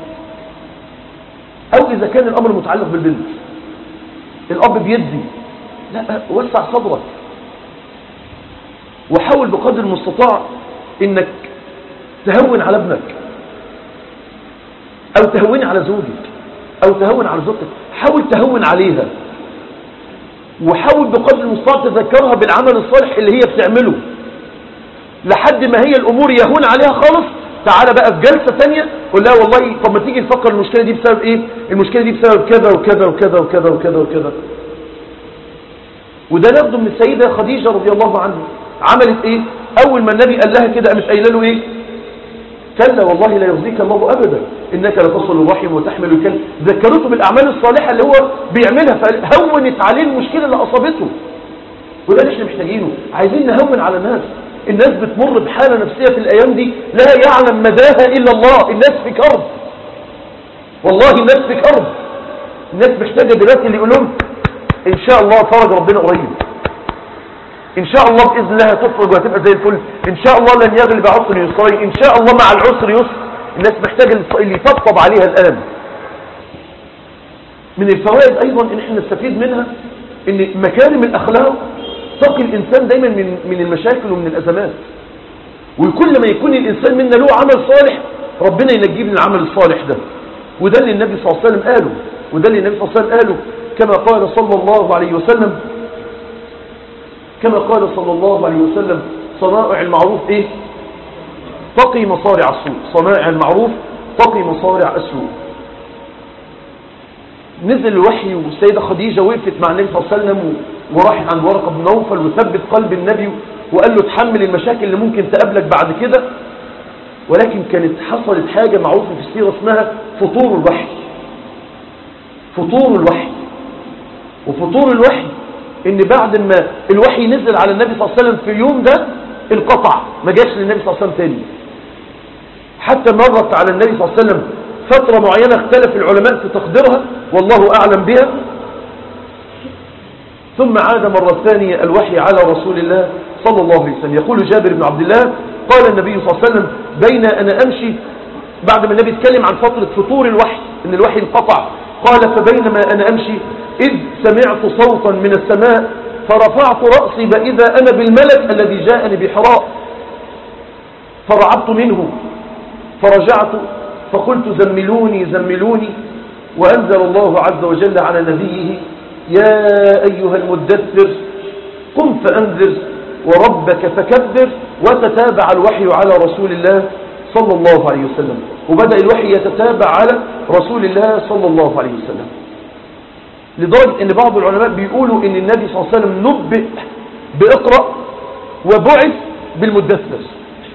او اذا كان الامر متعلق بالبنت الاب بيدي لا وسع صدرك وحاول بقدر المستطاع انك تهون على ابنك او تهون على زوجك او تهون على زوجتك حاول تهون عليها وحاول بقدر المستطاع تذكرها بالعمل الصالح اللي هي بتعمله لحد ما هي الامور يهون عليها خالص تعالى بقى في جلسة تانية قول لها والله طب ما تيجي نفكر المشكلة دي بسبب ايه المشكلة دي بسبب كذا وكذا وكذا وكذا وكذا وكذا وده ناخده من السيدة خديجة رضي الله عنها عملت ايه اول ما النبي قال لها كده قامت قايله له ايه كلا والله لا يرضيك الله ابدا انك لتصل الرحم وتحمل الكلب ذكرته بالاعمال الصالحه اللي هو بيعملها فهونت عليه المشكله اللي اصابته وده اللي احنا محتاجينه عايزين نهون على الناس الناس بتمر بحاله نفسيه في الايام دي لا يعلم مداها الا الله الناس في كرب والله الناس في كرب الناس محتاجه دلوقتي اللي يقول لهم ان شاء الله فرج ربنا قريب ان شاء الله باذن الله هتفرج وهتبقى زي الفل ان شاء الله لن يغلب عسر يسرين ان شاء الله مع العسر يسر الناس محتاجه اللي يطبطب عليها الان من الفوائد ايضا ان احنا نستفيد منها ان مكارم الاخلاق تقي الانسان دايما من من المشاكل ومن الازمات وكل ما يكون الانسان منا له عمل صالح ربنا ينجيه من العمل الصالح ده وده اللي النبي صلى الله عليه وسلم قاله وده اللي النبي صلى الله عليه وسلم قاله كما قال صلى الله عليه وسلم كما قال صلى الله عليه وسلم صنائع المعروف ايه تقي مصارع السوء صنائع المعروف تقي مصارع السوء نزل الوحي والسيدة خديجة وقفت مع النبي صلى الله عليه وسلم وراحت عند ورقة بن نوفل وثبت قلب النبي وقال له تحمل المشاكل اللي ممكن تقابلك بعد كده ولكن كانت حصلت حاجة معروفة في السيرة اسمها فطور الوحي فطور الوحي وفطور الوحي ان بعد ما الوحي نزل على النبي صلى الله عليه وسلم في اليوم ده انقطع ما جاش للنبي صلى الله عليه وسلم تاني حتى مرت على النبي صلى الله عليه وسلم فترة معينة اختلف العلماء في تقديرها والله أعلم بها ثم عاد مرة ثانية الوحي على رسول الله صلى الله عليه وسلم يقول جابر بن عبد الله قال النبي صلى الله عليه وسلم بين أنا أمشي بعد ما النبي اتكلم عن فترة فطور الوحي ان الوحي انقطع قال فبينما أنا أمشي إذ سمعت صوتا من السماء فرفعت رأسي فإذا أنا بالملك الذي جاءني بحراء فرعبت منه فرجعت فقلت زملوني زملوني وأنزل الله عز وجل على نبيه يا أيها المدثر قم فأنذر وربك فكبر وتتابع الوحي على رسول الله صلى الله عليه وسلم وبدأ الوحي يتتابع على رسول الله صلى الله عليه وسلم لدرجة ان بعض العلماء بيقولوا ان النبي صلى الله عليه وسلم نبئ بإقرأ وبعث بالمدثر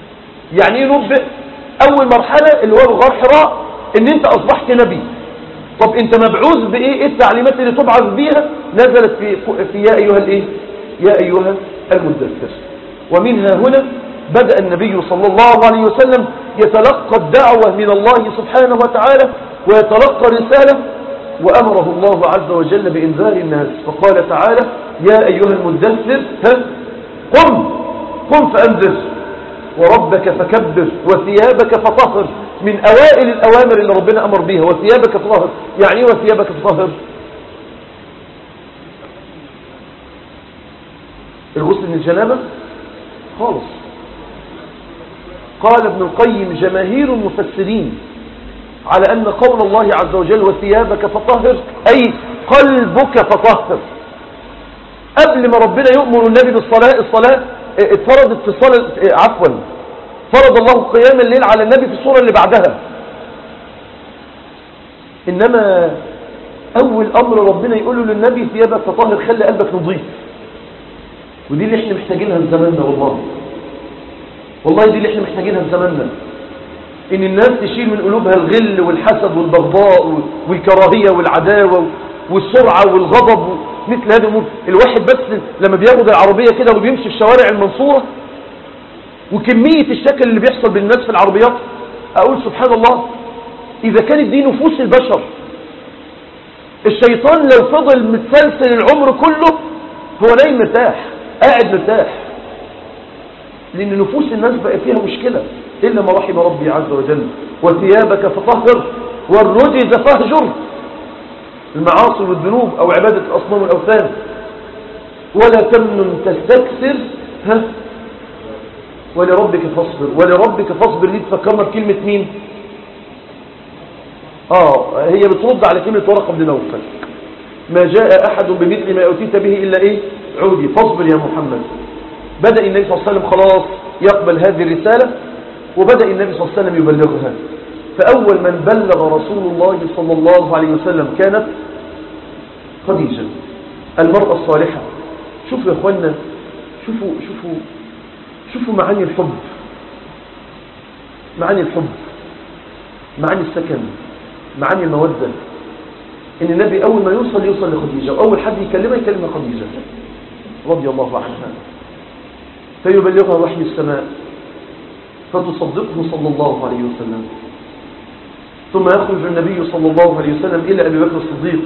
يعني ايه نبئ اول مرحلة اللي هو غار حراء ان انت اصبحت نبي طب انت مبعوث بايه ايه التعليمات اللي تبعث بيها نزلت في, في يا ايها الايه يا ايها المدثر ومنها هنا بدأ النبي صلى الله عليه وسلم يتلقى الدعوة من الله سبحانه وتعالى ويتلقى رسالة وأمره الله عز وجل بإنذار الناس فقال تعالى يا أيها المدثر ها قم قم فأنذر وربك فكبر وثيابك فطهر من أوائل الأوامر اللي ربنا أمر بها وثيابك فطهر يعني ايه وثيابك فطهر الغسل من الجنابة خالص قال ابن القيم جماهير المفسرين على أن قول الله عز وجل وثيابك فطهر أي قلبك فطهر قبل ما ربنا يؤمر النبي بالصلاة الصلاة اتفرضت في الصلاة عفوا فرض الله قيام الليل على النبي في الصورة اللي بعدها إنما أول أمر ربنا يقوله للنبي ثيابك فطهر خلي قلبك نظيف ودي اللي احنا محتاجينها في زماننا والله والله دي اللي احنا محتاجينها في زماننا ان الناس تشيل من قلوبها الغل والحسد والبغضاء والكراهية والعداوة والسرعة والغضب مثل هذه الامور الواحد بس لما بياخد العربية كده وبيمشي في شوارع المنصورة وكمية الشكل اللي بيحصل بالناس في العربيات اقول سبحان الله اذا كانت دي نفوس البشر الشيطان لو فضل متسلسل العمر كله هو نايم مرتاح قاعد مرتاح لأن نفوس الناس بقى فيها مشكلة إلا ما رحم ربي عز وجل وثيابك فطهر والرجز فاهجر المعاصي والذنوب أو عبادة الأصنام والأوثان ولا تمنن تستكثر ها ولربك فاصبر ولربك فاصبر دي تفكرنا بكلمة مين آه هي بترد على كلمة ورقة بن نوفل ما جاء أحد بمثل ما أتيت به إلا إيه عودي فاصبر يا محمد بدأ النبي صلى الله عليه وسلم خلاص يقبل هذه الرسالة وبدأ النبي صلى الله عليه وسلم يبلغها فأول من بلغ رسول الله صلى الله عليه وسلم كانت خديجة المرأة الصالحة شوفوا يا أخوانا شوفوا شوفوا شوفوا معاني الحب معاني الحب معاني السكن معاني المودة ان النبي اول ما يوصل يوصل لخديجة واول حد يكلمها يكلم خديجة رضي الله عنها فيبلغها وحي السماء فتصدقه صلى الله عليه وسلم ثم يخرج النبي صلى الله عليه وسلم إلى أبي بكر الصديق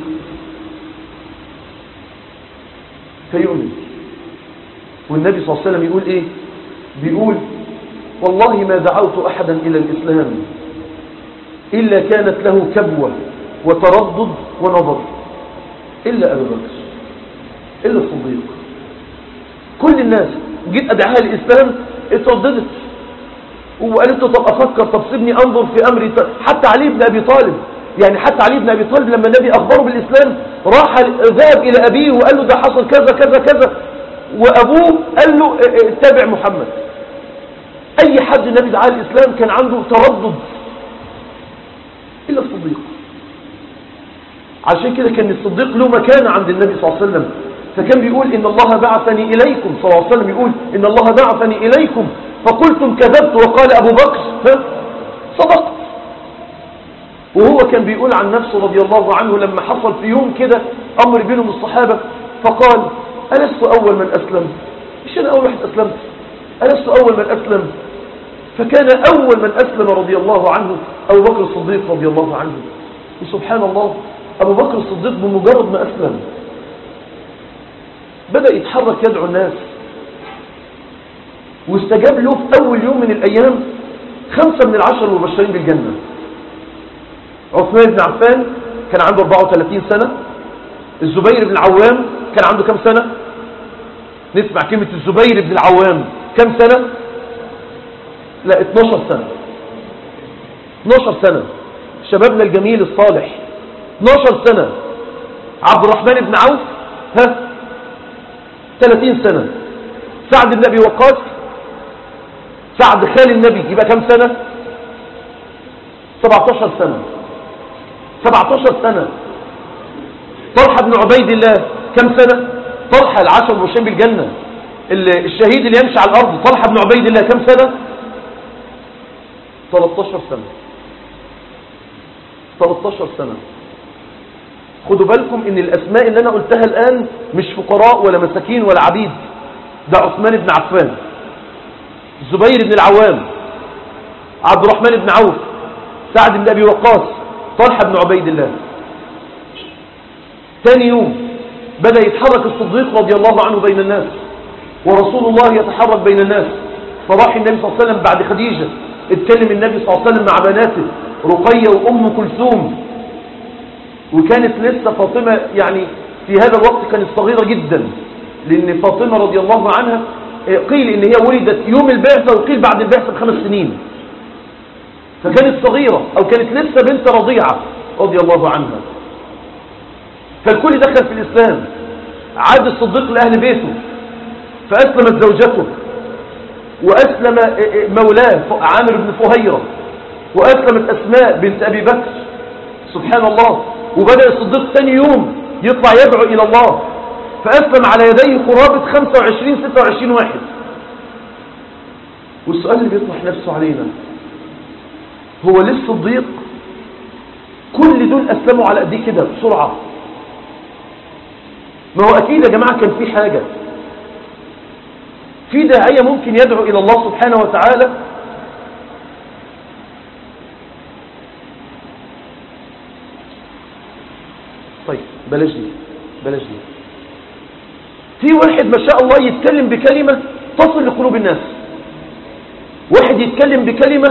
فيؤمن والنبي صلى الله عليه وسلم يقول إيه بيقول والله ما دعوت أحدا إلى الإسلام إلا كانت له كبوة وتردد ونظر إلا أبي بكر إلا الصديق كل الناس جيت أدعاها الإسلام اترددت وقالت له طب أفكر طب سيبني أنظر في أمري حتى علي بن أبي طالب يعني حتى علي بن أبي طالب لما النبي أخبره بالإسلام راح ذهب إلى أبيه وقال له ده حصل كذا كذا كذا وأبوه قال له اتبع محمد أي حد النبي دعاه الإسلام كان عنده تردد إلا الصديق عشان كده كان الصديق له مكان عند النبي صلى الله عليه وسلم فكان بيقول إن الله بعثني إليكم صلى الله عليه وسلم يقول إن الله بعثني إليكم فقلتم كذبت وقال أبو بكر صدقت وهو كان بيقول عن نفسه رضي الله عنه لما حصل في يوم كده أمر بينهم الصحابة فقال ألست أول من أسلم مش أنا أول واحد أسلمت ألست أول من أسلم فكان أول من أسلم رضي الله عنه أبو بكر الصديق رضي الله عنه وسبحان الله أبو بكر الصديق بمجرد ما أسلم بدأ يتحرك يدعو الناس واستجاب له في أول يوم من الأيام خمسة من العشر المبشرين بالجنة عثمان بن عفان كان عنده 34 سنة الزبير بن العوام كان عنده كم سنة نسمع كلمة الزبير بن العوام كم سنة لا 12 سنة 12 سنة شبابنا الجميل الصالح 12 سنة عبد الرحمن بن عوف ها 30 سنة سعد بن أبي وقاص سعد خال النبي يبقى كم سنة 17 سنة 17 سنة طلحة بن عبيد الله كم سنة طلحة العشر المبشرين بالجنة الشهيد اللي يمشي على الأرض طلحة بن عبيد الله كم سنة 13 سنة 13 سنة خدوا بالكم ان الاسماء اللي انا قلتها الان مش فقراء ولا مساكين ولا عبيد ده عثمان بن عفان الزبير بن العوام عبد الرحمن بن عوف سعد بن ابي وقاص طلحه بن عبيد الله ثاني يوم بدأ يتحرك الصديق رضي الله عنه بين الناس ورسول الله يتحرك بين الناس فراح النبي صلى الله عليه وسلم بعد خديجة اتكلم النبي صلى الله عليه وسلم مع بناته رقية وأم كلثوم وكانت لسه فاطمة يعني في هذا الوقت كانت صغيرة جدا لأن فاطمة رضي الله عنها قيل إن هي ولدت يوم البعثة وقيل بعد البعثة بخمس سنين فكانت صغيرة أو كانت لسه بنت رضيعة رضي الله عنها فالكل دخل في الإسلام عاد الصديق لأهل بيته فأسلمت زوجته وأسلم مولاه عامر بن فهيرة وأسلمت أسماء بنت أبي بكر سبحان الله وبدأ الصديق ثاني يوم يطلع يدعو إلى الله فأسلم على يديه قرابة 25-26 واحد والسؤال اللي بيطرح نفسه علينا هو ليه الصديق كل دول أسلموا على قد كده بسرعة ما هو أكيد يا جماعة كان في حاجة في داعية ممكن يدعو إلى الله سبحانه وتعالى طيب بلاش دي بلاش دي في واحد ما شاء الله يتكلم بكلمة تصل لقلوب الناس واحد يتكلم بكلمة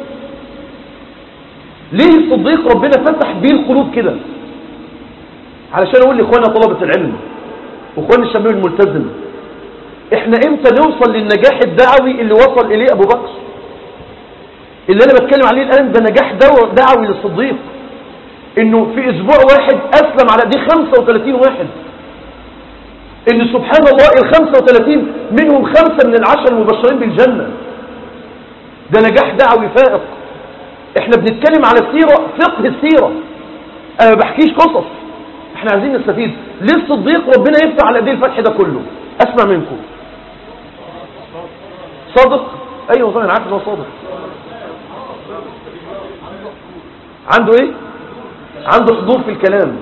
ليه الصديق ربنا فتح بيه القلوب كده علشان اقول لاخواننا طلبة العلم واخواننا الشباب الملتزم احنا امتى نوصل للنجاح الدعوي اللي وصل اليه ابو بكر اللي انا بتكلم عليه الان ده نجاح دعوي للصديق انه في اسبوع واحد اسلم على دي 35 واحد ان سبحان الله ال 35 منهم خمسة من العشر المبشرين بالجنة ده نجاح دعوي فائق احنا بنتكلم على السيرة فقه السيرة انا ما بحكيش قصص احنا عايزين نستفيد ليه الصديق ربنا يفتح على ايديه الفتح ده كله اسمع منكم صادق ايوه طبعا عارف ان هو صادق عنده ايه عنده حضور في الكلام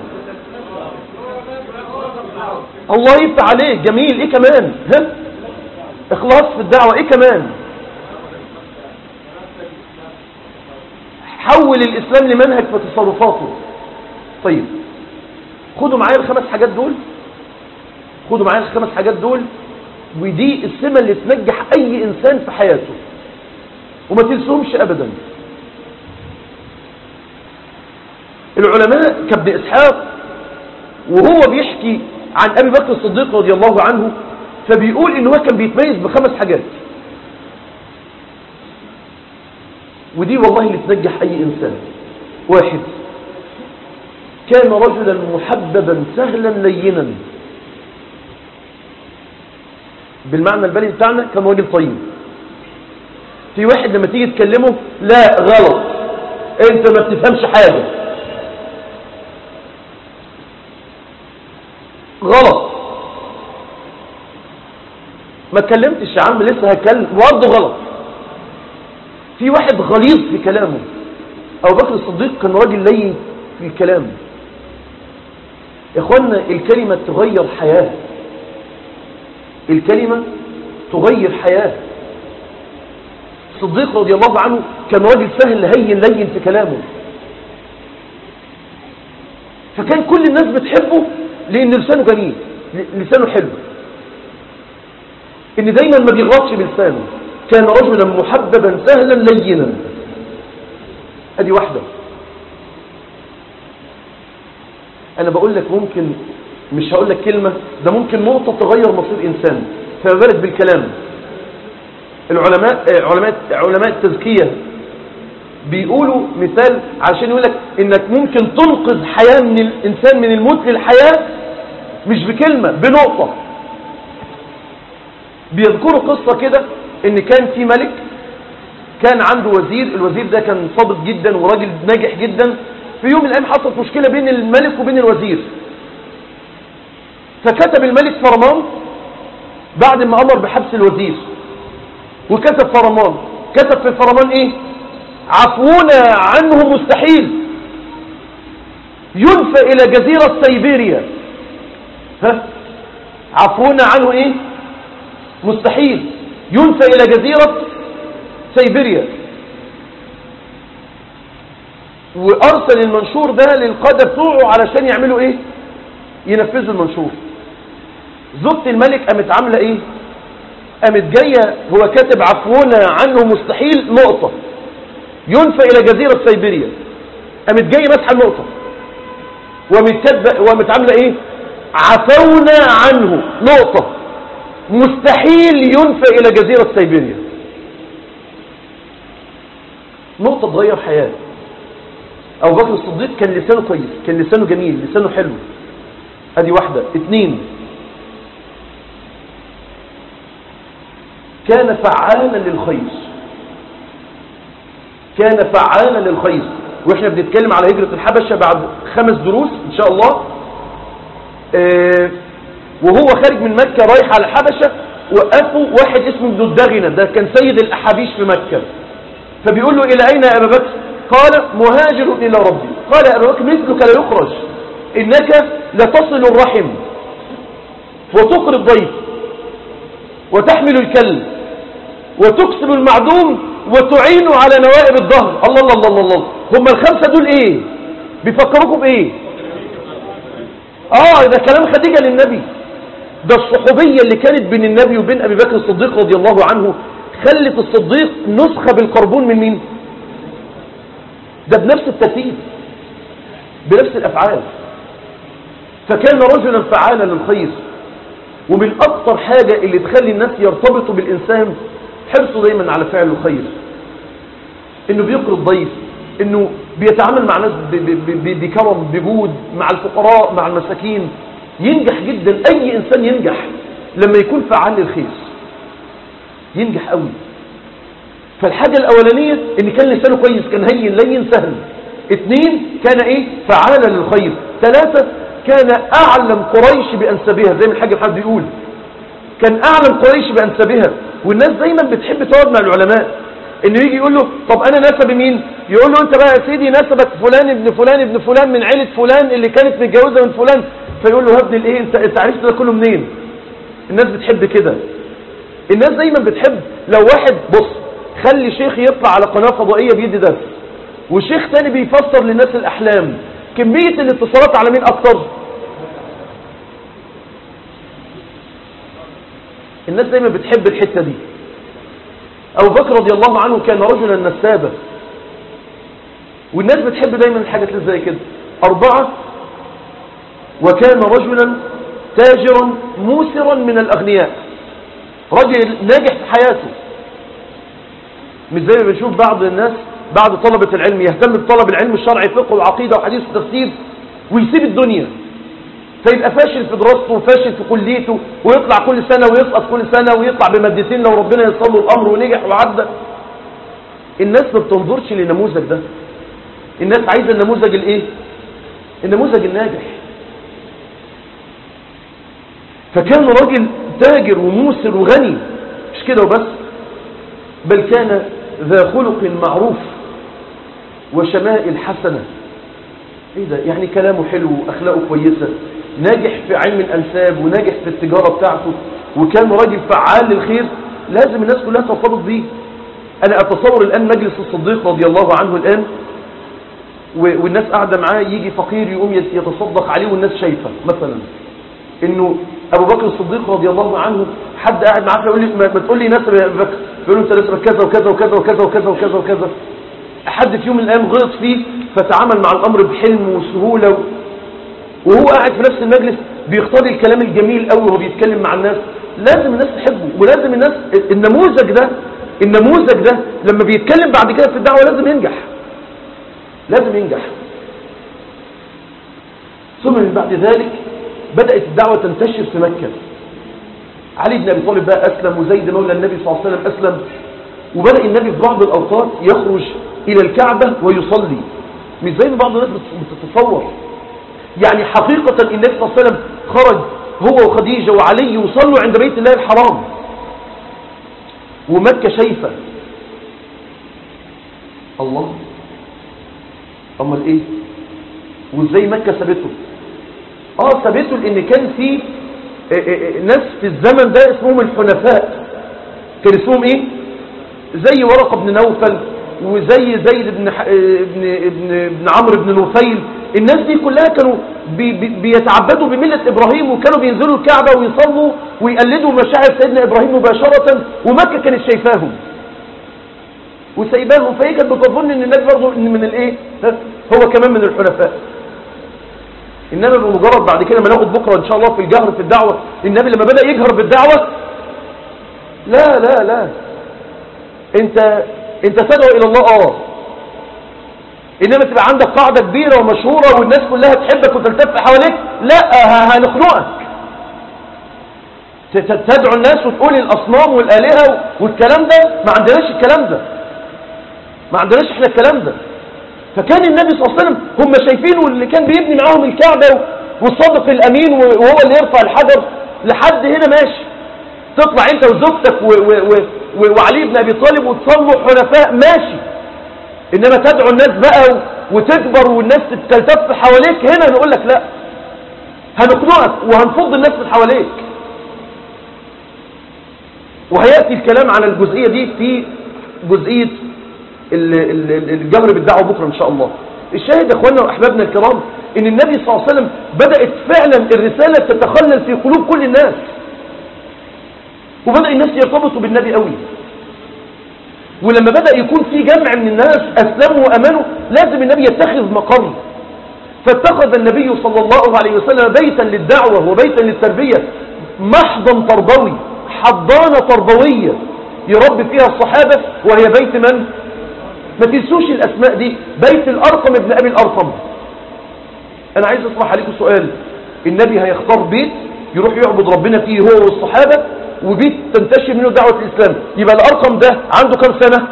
الله يفتح عليك جميل ايه كمان ها اخلاص في الدعوة ايه كمان حول الاسلام لمنهج في تصرفاته طيب خدوا معايا الخمس حاجات دول خدوا معايا الخمس حاجات دول ودي السمة اللي تنجح اي انسان في حياته وما تنسوهمش ابدا العلماء كابن اسحاق وهو بيحكي عن ابي بكر الصديق رضي الله عنه فبيقول ان هو كان بيتميز بخمس حاجات ودي والله اللي تنجح اي انسان واحد كان رجلا محببا سهلا لينا بالمعنى البلدي بتاعنا كان راجل طيب في واحد لما تيجي تكلمه لا غلط انت ما بتفهمش حاجة غلط ما اتكلمتش يا عم لسه هتكلم برضه غلط في واحد غليظ في كلامه ابو بكر الصديق كان راجل لين في الكلام يا اخوانا الكلمة تغير حياة الكلمة تغير حياة الصديق رضي الله عنه كان راجل سهل هين لين في كلامه فكان كل الناس بتحبه لان لسانه جميل لسانه حلو ان دايما ما بيغلطش بلسانه كان رجلا محببا سهلا لينا ادي واحدة انا بقول لك ممكن مش هقول لك كلمة ده ممكن نقطة تغير مصير انسان فما بالك بالكلام العلماء علماء علماء التزكية بيقولوا مثال عشان يقول لك انك ممكن تنقذ حياة من الانسان من الموت للحياة مش بكلمة بنقطة بيذكروا قصة كده ان كان في ملك كان عنده وزير الوزير ده كان صادق جدا وراجل ناجح جدا في يوم من الايام حصلت مشكلة بين الملك وبين الوزير فكتب الملك فرمان بعد ما امر بحبس الوزير وكتب فرمان كتب في الفرمان ايه عفونا عنه مستحيل ينفى إلى جزيرة سيبيريا ها عفونا عنه إيه مستحيل ينفى إلى جزيرة سيبيريا وأرسل المنشور ده للقادة بتوعه علشان يعملوا إيه ينفذوا المنشور زوجة الملك قامت عاملة إيه قامت جاية هو كاتب عفونا عنه مستحيل نقطة ينفى إلى جزيرة سيبيريا قامت جاية مسح النقطة وقامت عاملة إيه عفونا عنه نقطة مستحيل ينفى إلى جزيرة سيبيريا نقطة تغير حياة أبو بكر الصديق كان لسانه كويس كان لسانه جميل لسانه حلو ادي واحدة اتنين كان فعالا للخير كان فعالا للخير واحنا بنتكلم على هجرة الحبشة بعد خمس دروس ان شاء الله اه وهو خارج من مكة رايح على الحبشة وقفوا واحد اسمه ابن الدغنة ده كان سيد الأحابيش في مكة فبيقول له إلى أين يا أبا بكر قال مهاجر إلى ربي قال يا أبا بكر مثلك لا يخرج إنك لتصل الرحم وتقري الضيف وتحمل الكلب وتكسب المعدوم وتعين على نوائب الظهر الله الله الله الله هم الخمسة دول ايه بيفكروكم بايه اه ده كلام خديجة للنبي ده الصحوبية اللي كانت بين النبي وبين ابي بكر الصديق رضي الله عنه خلت الصديق نسخة بالقربون من مين ده بنفس الترتيب بنفس الافعال فكان رجلا فعالا للخير ومن اكتر حاجة اللي تخلي الناس يرتبطوا بالانسان حرصه دايما على فعل الخير انه بيقرض الضيف انه بيتعامل مع ناس بكرم بجود مع الفقراء مع المساكين ينجح جدا اي انسان ينجح لما يكون فعال للخير ينجح قوي فالحاجة الاولانية ان كان لسانه كويس كان هين لين سهل اثنين كان ايه فعالا للخير ثلاثة كان اعلم قريش بانسابها زي ما الحاج محمد بيقول كان اعلم قريش بانسابها والناس دايما بتحب تقعد مع العلماء انه يجي يقول له طب انا نسب مين يقول له انت بقى يا سيدي نسبك فلان ابن فلان ابن فلان من عيلة فلان اللي كانت متجوزة من فلان فيقول له هبني الايه انت انت عرفت ده كله منين الناس بتحب كده الناس دايما بتحب لو واحد بص خلي شيخ يطلع على قناة فضائية بيدي درس وشيخ تاني بيفسر للناس الاحلام كمية الاتصالات على مين اكتر الناس دايما بتحب الحتة دي أبو بكر رضي الله عنه كان رجلا نسابا والناس بتحب دايما الحاجات اللي زي كده أربعة وكان رجلا تاجرا موسرا من الأغنياء رجل ناجح في حياته مش زي ما بنشوف بعض الناس بعد طلبة العلم يهتم بطلب العلم الشرعي فقه وعقيدة وحديث وتفسير ويسيب الدنيا فيبقى فاشل في دراسته وفاشل في كليته ويطلع كل سنة ويسقط كل سنة ويطلع بمادتين لو ربنا يصل له الأمر ونجح وعدى الناس ما بتنظرش للنموذج ده الناس عايزة النموذج الايه النموذج الناجح فكان راجل تاجر وموسر وغني مش كده وبس بل كان ذا خلق معروف وشمائل حسنة ايه ده يعني كلامه حلو واخلاقه كويسة ناجح في علم الانساب وناجح في التجارة بتاعته وكان راجل فعال للخير لازم الناس كلها ترتبط بيه انا اتصور الان مجلس الصديق رضي الله عنه الان والناس قاعدة معاه يجي فقير يقوم يتصدق عليه والناس شايفة مثلا انه ابو بكر الصديق رضي الله عنه حد قاعد معاه يقول لي ما تقول لي نسب يا ابو بكر يقول له انت نسبك كذا وكذا وكذا وكذا وكذا وكذا وكذا حد في يوم من الايام غلط فيه فتعامل مع الامر بحلم وسهوله وهو قاعد في نفس المجلس بيختار الكلام الجميل قوي وهو بيتكلم مع الناس لازم الناس تحبه ولازم الناس النموذج ده النموذج ده لما بيتكلم بعد كده في الدعوه لازم ينجح لازم ينجح ثم من بعد ذلك بدأت الدعوة تنتشر في مكة علي بن أبي طالب بقى أسلم وزيد مولى النبي صلى الله عليه وسلم أسلم وبدأ النبي في بعض الأوقات يخرج إلى الكعبة ويصلي مش زي ما بعض الناس بتتصور يعني حقيقة النبي صلى الله عليه وسلم خرج هو وخديجة وعلي وصلوا عند بيت الله الحرام ومكة شايفة الله أمال إيه وازاي مكة سابته اه سابته لان كان في آه، آه، آه، ناس في الزمن ده اسمهم الحنفاء كان اسمهم ايه زي ورقة بن نوفل وزي زيد بن ح- ابن ابن ابن عمرو بن نفيل الناس دي كلها كانوا بي بي بيتعبدوا بملة إبراهيم وكانوا بينزلوا الكعبة ويصلوا ويقلدوا مشاعر سيدنا إبراهيم مباشرة ومكة كانت شايفاهم وسايباهم فهي كانت بتظن ان النبي برضه إن من الايه ها؟ هو كمان من الحنفاء انما بمجرد بعد كده ما ناخد بكره ان شاء الله في الجهر في الدعوه النبي لما بدا يجهر بالدعوه لا لا لا انت انت تدعو الى الله اه انما تبقى عندك قاعده كبيره ومشهوره والناس كلها تحبك وتلتف حواليك لا ه- هنخنقك ت- ت- تدعو الناس وتقول الاصنام والالهه والكلام ده ما عندناش الكلام ده ما عندناش احنا الكلام ده فكان النبي صلى الله عليه وسلم هم شايفينه اللي كان بيبني معاهم الكعبه والصادق الامين وهو اللي يرفع الحجر لحد هنا ماشي تطلع انت وزوجتك و و و و وعلي بن ابي طالب وتصلوا حنفاء ماشي انما تدعو الناس بقى وتكبر والناس تلتف حواليك هنا نقول لك لا هنخنقك وهنفض الناس من حواليك وهياتي الكلام على الجزئيه دي في جزئيه ال- ال- ال- الجهر بالدعوه بكره ان شاء الله الشاهد يا اخواننا واحبابنا الكرام ان النبي صلى الله عليه وسلم بدات فعلا الرساله تتخلل في قلوب كل الناس وبدأ الناس يرتبطوا بالنبي قوي ولما بدأ يكون في جمع من الناس أسلموا وأمنوا لازم النبي يتخذ مقر فاتخذ النبي صلى الله عليه وسلم بيتا للدعوة وبيتا للتربية محضا تربوي حضانة تربوية يربي فيها الصحابة وهي بيت من؟ ما تنسوش الأسماء دي بيت الأرقم ابن أبي الأرقم أنا عايز أطرح عليكم سؤال النبي هيختار بيت يروح يعبد ربنا فيه هو والصحابة وبيت تنتشر منه دعوة الإسلام يبقى الأرقم ده عنده كم سنة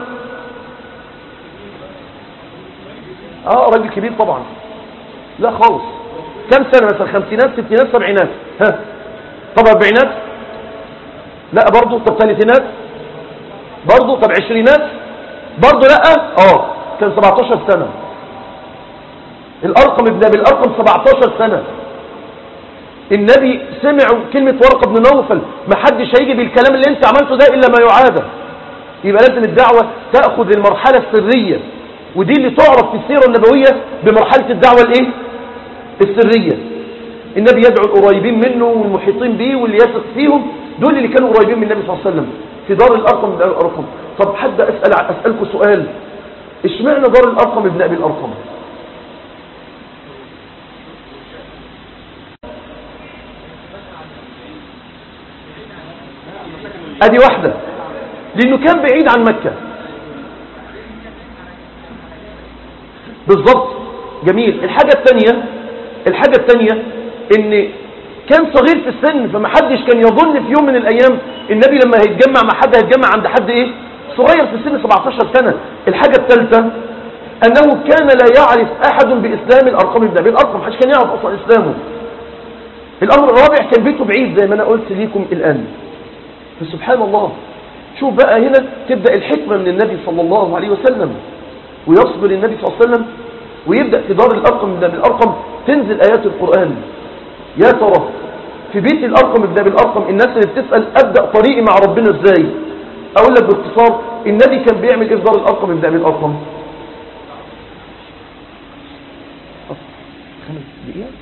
اه راجل كبير طبعا لا خالص كم سنة مثلا خمسينات ستينات سبعينات ها طب أربعينات لا برضو طب ثلاثينات برضو طب عشرينات برضو لا اه كان 17 سنة الأرقم ابن أبي الأرقم 17 سنة النبي سمع كلمة ورقة بن نوفل ما حدش هيجي بالكلام اللي انت عملته ده إلا ما يعاد يبقى لازم الدعوة تأخذ المرحلة السرية ودي اللي تعرف في السيرة النبوية بمرحلة الدعوة الايه السرية النبي يدعو القريبين منه والمحيطين به واللي يثق فيهم دول اللي كانوا قريبين من النبي صلى الله عليه وسلم في دار الأرقم ابن أبي الأرقم طب حد أسأل أسألكم سؤال اشمعنى دار الأرقم ابن أبي الأرقم ادي واحدة لانه كان بعيد عن مكة بالضبط جميل الحاجة الثانية الحاجة الثانية ان كان صغير في السن فما حدش كان يظن في يوم من الايام النبي لما هيتجمع مع حد هيتجمع عند حد ايه صغير في السن 17 سنة الحاجة الثالثة انه كان لا يعرف احد باسلام الارقام ابن ابي الارقم محدش كان يعرف اصلا اسلامه الامر الرابع كان بيته بعيد زي ما انا قلت ليكم الان فسبحان الله شوف بقى هنا تبدأ الحكمة من النبي صلى الله عليه وسلم ويصبر النبي صلى الله عليه وسلم ويبدأ في دار الأرقم من أبي الأرقم تنزل آيات القرآن يا ترى في بيت الأرقم ابن أبي الأرقم الناس اللي بتسأل أبدأ طريقي مع ربنا إزاي أقول لك باختصار النبي كان بيعمل إيه في دار الأرقم ابن أبي الأرقم خمس دقيقة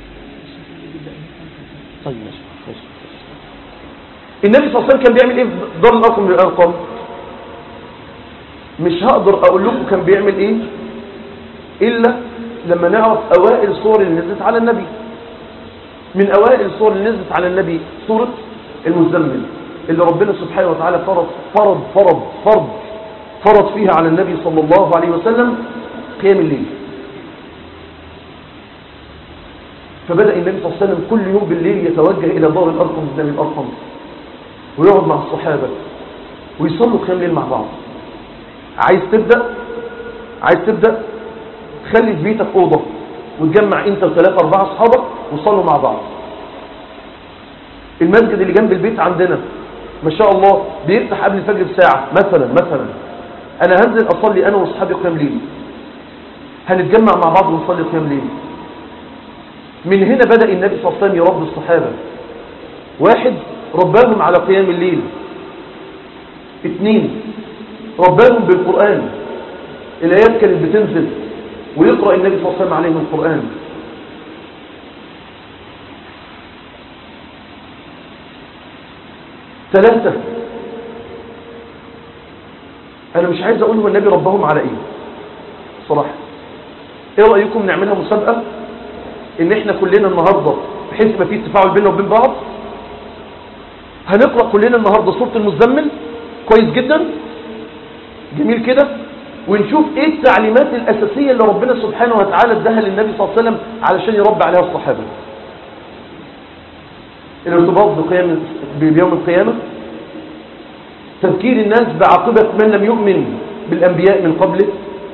طيب ماشي ماشي النبي صلى الله عليه وسلم كان بيعمل ايه في دار الارقم بالارقام مش هقدر اقول لكم كان بيعمل ايه الا لما نعرف اوائل الصور اللي نزلت على النبي من اوائل الصور اللي نزلت على النبي سورة المزمل اللي ربنا سبحانه وتعالى فرض فرض فرض فرض فرض فيها على النبي صلى الله عليه وسلم قيام الليل فبدأ النبي صلى الله عليه وسلم كل يوم بالليل يتوجه إلى دار الأرقم من الأرقم ويقعد مع الصحابة ويصلوا قيام الليل مع بعض عايز تبدأ عايز تبدأ خلي في بيتك أوضة وتجمع انت وثلاثة أربعة أصحابك وصلوا مع بعض المسجد اللي جنب البيت عندنا ما شاء الله بيفتح قبل الفجر بساعة مثلا مثلا أنا هنزل أصلي أنا وأصحابي قيام ليل هنتجمع مع بعض ونصلي قيام ليل من هنا بدأ النبي صلى الله عليه وسلم يربي الصحابة واحد رباهم على قيام الليل اثنين رباهم بالقرآن الآيات كانت بتنزل ويقرأ النبي صلى الله عليه وسلم عليهم القرآن ثلاثة أنا مش عايز أقول هو النبي ربهم على إيه صراحة إيه رأيكم نعملها مسابقة إن إحنا كلنا النهاردة بحيث ما فيه تفاعل بيننا وبين بعض هنقرأ كلنا النهاردة سورة المزمل كويس جدا جميل كده ونشوف ايه التعليمات الأساسية اللي ربنا سبحانه وتعالى اداها للنبي صلى الله عليه وسلم علشان يربي عليها الصحابة الارتباط بقيام بيوم القيامة تذكير الناس بعاقبة من لم يؤمن بالأنبياء من قبله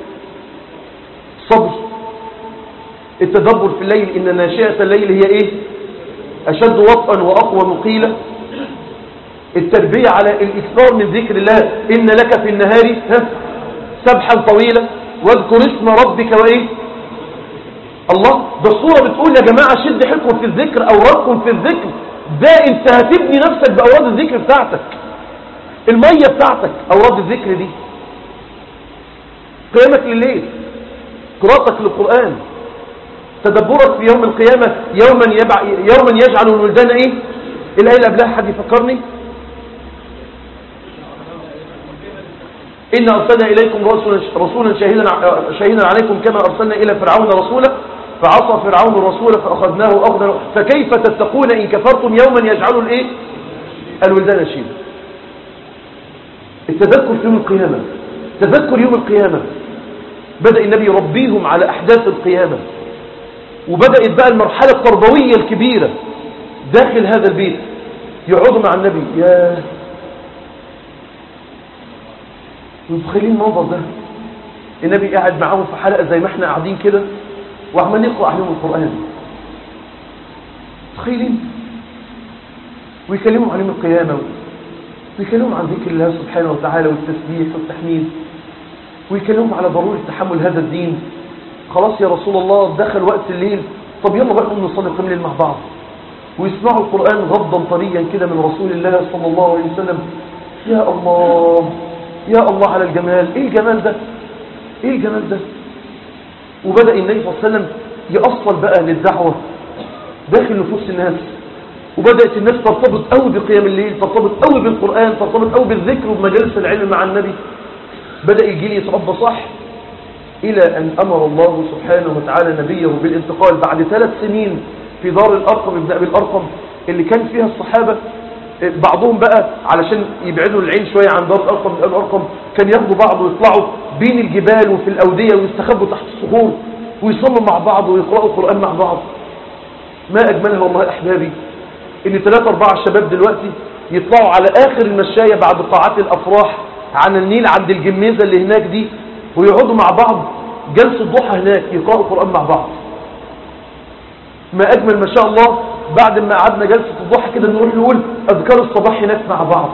صبر التدبر في الليل إن ناشئة الليل هي إيه أشد وطئا وأقوى مقيلة التربية على الإكثار من ذكر الله إن لك في النهار ها سبحا طويلا واذكر اسم ربك وإيه الله ده الصورة بتقول يا جماعة شد حيلكم في الذكر أو ربكم في الذكر ده انت هتبني نفسك بأوراد الذكر بتاعتك المية بتاعتك أوراد الذكر دي قيامك لليل قراءتك للقرآن تدبرك في يوم القيامة يوما, يبع يوما يجعل الولدان ايه الآية اللي قبلها حد يفكرني إن أرسلنا إليكم رسولا, رسولا شهيدا, شهيدا عليكم كما أرسلنا إلى فرعون رسولا فعصى فرعون الرسول فأخذناه أخذا فكيف تتقون إن كفرتم يوما يجعل الإيه الولدان شيبا التذكر في يوم القيامة تذكر يوم القيامة بدأ النبي يربيهم على أحداث القيامة وبدأت بقى المرحلة التربوية الكبيرة داخل هذا البيت يقعدوا مع النبي يا متخيلين المنظر ده النبي قاعد معاهم في حلقة زي ما احنا قاعدين كده وعمال يقرأ عليهم القرآن متخيلين ويكلموا عليهم القيامة ويكلموا عن ذكر الله سبحانه وتعالى والتسبيح والتحميد ويكلموا على ضرورة تحمل هذا الدين خلاص يا رسول الله دخل وقت الليل طب يلا بقى نقوم نصلي قيام الليل مع بعض ويسمعوا القرآن غضا طريا كده من رسول الله صلى الله عليه وسلم يا الله يا الله على الجمال ايه الجمال ده ايه الجمال ده وبدأ النبي صلى الله عليه وسلم يأصل بقى للدعوة داخل نفوس الناس وبدأت الناس ترتبط قوي بقيام الليل ترتبط قوي بالقرآن ترتبط قوي بالذكر وبمجالس العلم مع النبي بدأ الجيل يتربى صح إلى أن أمر الله سبحانه وتعالى نبيه بالانتقال بعد ثلاث سنين في دار الأرقم ابن أبي الأرقم اللي كان فيها الصحابة بعضهم بقى علشان يبعدوا العين شوية عن دار الأرقم ابن أبي الأرقم كان ياخدوا بعض ويطلعوا بين الجبال وفي الأودية ويستخبوا تحت الصخور ويصلوا مع بعض ويقرأوا القرآن مع بعض ما أجملها والله أحبابي إن ثلاثة أربعة شباب دلوقتي يطلعوا على آخر المشاية بعد قاعات الأفراح عن النيل عند الجميزة اللي هناك دي ويقعدوا مع بعض جلسة ضحى هناك يقرأوا القرآن مع بعض ما أجمل ما شاء الله بعد ما قعدنا جلسة الضحى كده نروح نقول أذكار الصباح هناك مع بعض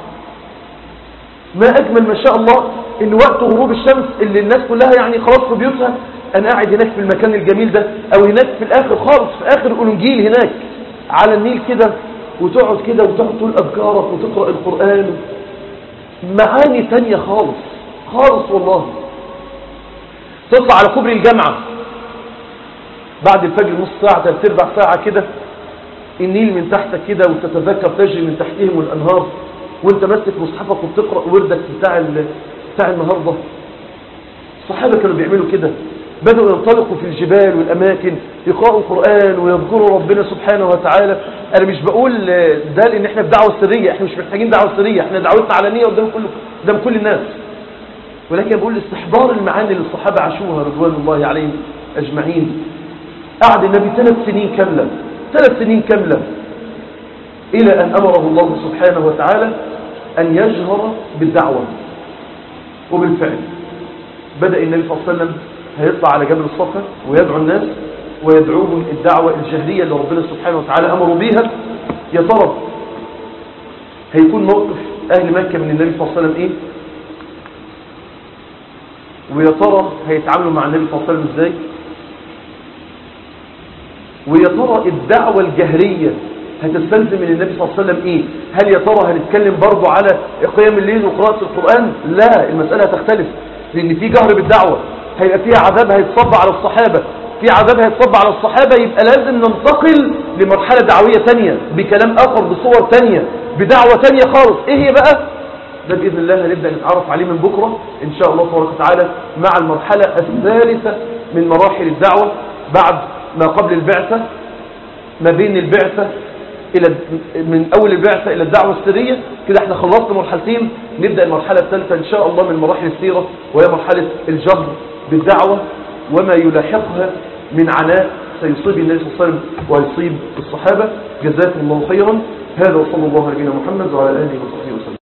ما أجمل ما شاء الله إن وقت غروب الشمس اللي الناس كلها يعني خلاص في بيوتها أنا قاعد هناك في المكان الجميل ده أو هناك في الآخر خالص في آخر الأولنجيل هناك على النيل كده وتقعد كده وتقعد تقول أذكارك وتقرأ القرآن معاني تانية خالص خالص والله تطلع على كوبري الجامعة بعد الفجر نص ساعة ثلاث ارباع ساعة كده النيل من تحتك كده وتتذكر تجري من تحتهم الأنهار وانت ماسك مصحفك وبتقرأ وردك بتاع بتاع النهاردة الصحابة كانوا بيعملوا كده بدأوا ينطلقوا في الجبال والأماكن يقرأوا القرآن ويذكروا ربنا سبحانه وتعالى أنا مش بقول ده لأن احنا في دعوة سرية احنا مش محتاجين دعوة سرية احنا دعوتنا علنية قدام كل قدام كل الناس ولكن بقول استحضار المعاني اللي الصحابة عاشوها رضوان الله عليهم أجمعين قعد النبي ثلاث سنين كاملة ثلاث سنين كاملة إلى أن أمره الله سبحانه وتعالى أن يجهر بالدعوة وبالفعل بدأ النبي صلى الله عليه وسلم هيطلع على جبل الصفا ويدعو الناس ويدعوهم الدعوة الجهرية اللي ربنا سبحانه وتعالى أمروا بيها يا ترى هيكون موقف أهل مكة من النبي صلى الله عليه وسلم إيه ويا ترى هيتعاملوا مع النبي صلى الله عليه وسلم إزاي ويا ترى الدعوة الجهرية هتستلزم من النبي صلى الله عليه وسلم ايه هل يا ترى هنتكلم برضو على قيام الليل وقراءة القرآن لا المسألة هتختلف لان في جهر بالدعوة هيبقى فيها عذاب هيتصب على الصحابة في عذاب هيتصب على الصحابة يبقى لازم ننتقل لمرحلة دعوية تانية بكلام اخر بصور تانية بدعوة تانية خالص ايه هي بقى ده بإذن الله هنبدأ نتعرف عليه من بكرة إن شاء الله تبارك وتعالى مع المرحلة الثالثة من مراحل الدعوة بعد ما قبل البعثة ما بين البعثة إلى من أول البعثة إلى الدعوة السرية كده احنا خلصنا مرحلتين نبدأ المرحلة الثالثة إن شاء الله من مراحل السيرة وهي مرحلة الجهر بالدعوة وما يلاحقها من عناء سيصيب النبي صلى الله عليه وسلم ويصيب الصحابة جزاكم الله خيرا هذا وصلى الله على نبينا محمد وعلى آله وصحبه وسلم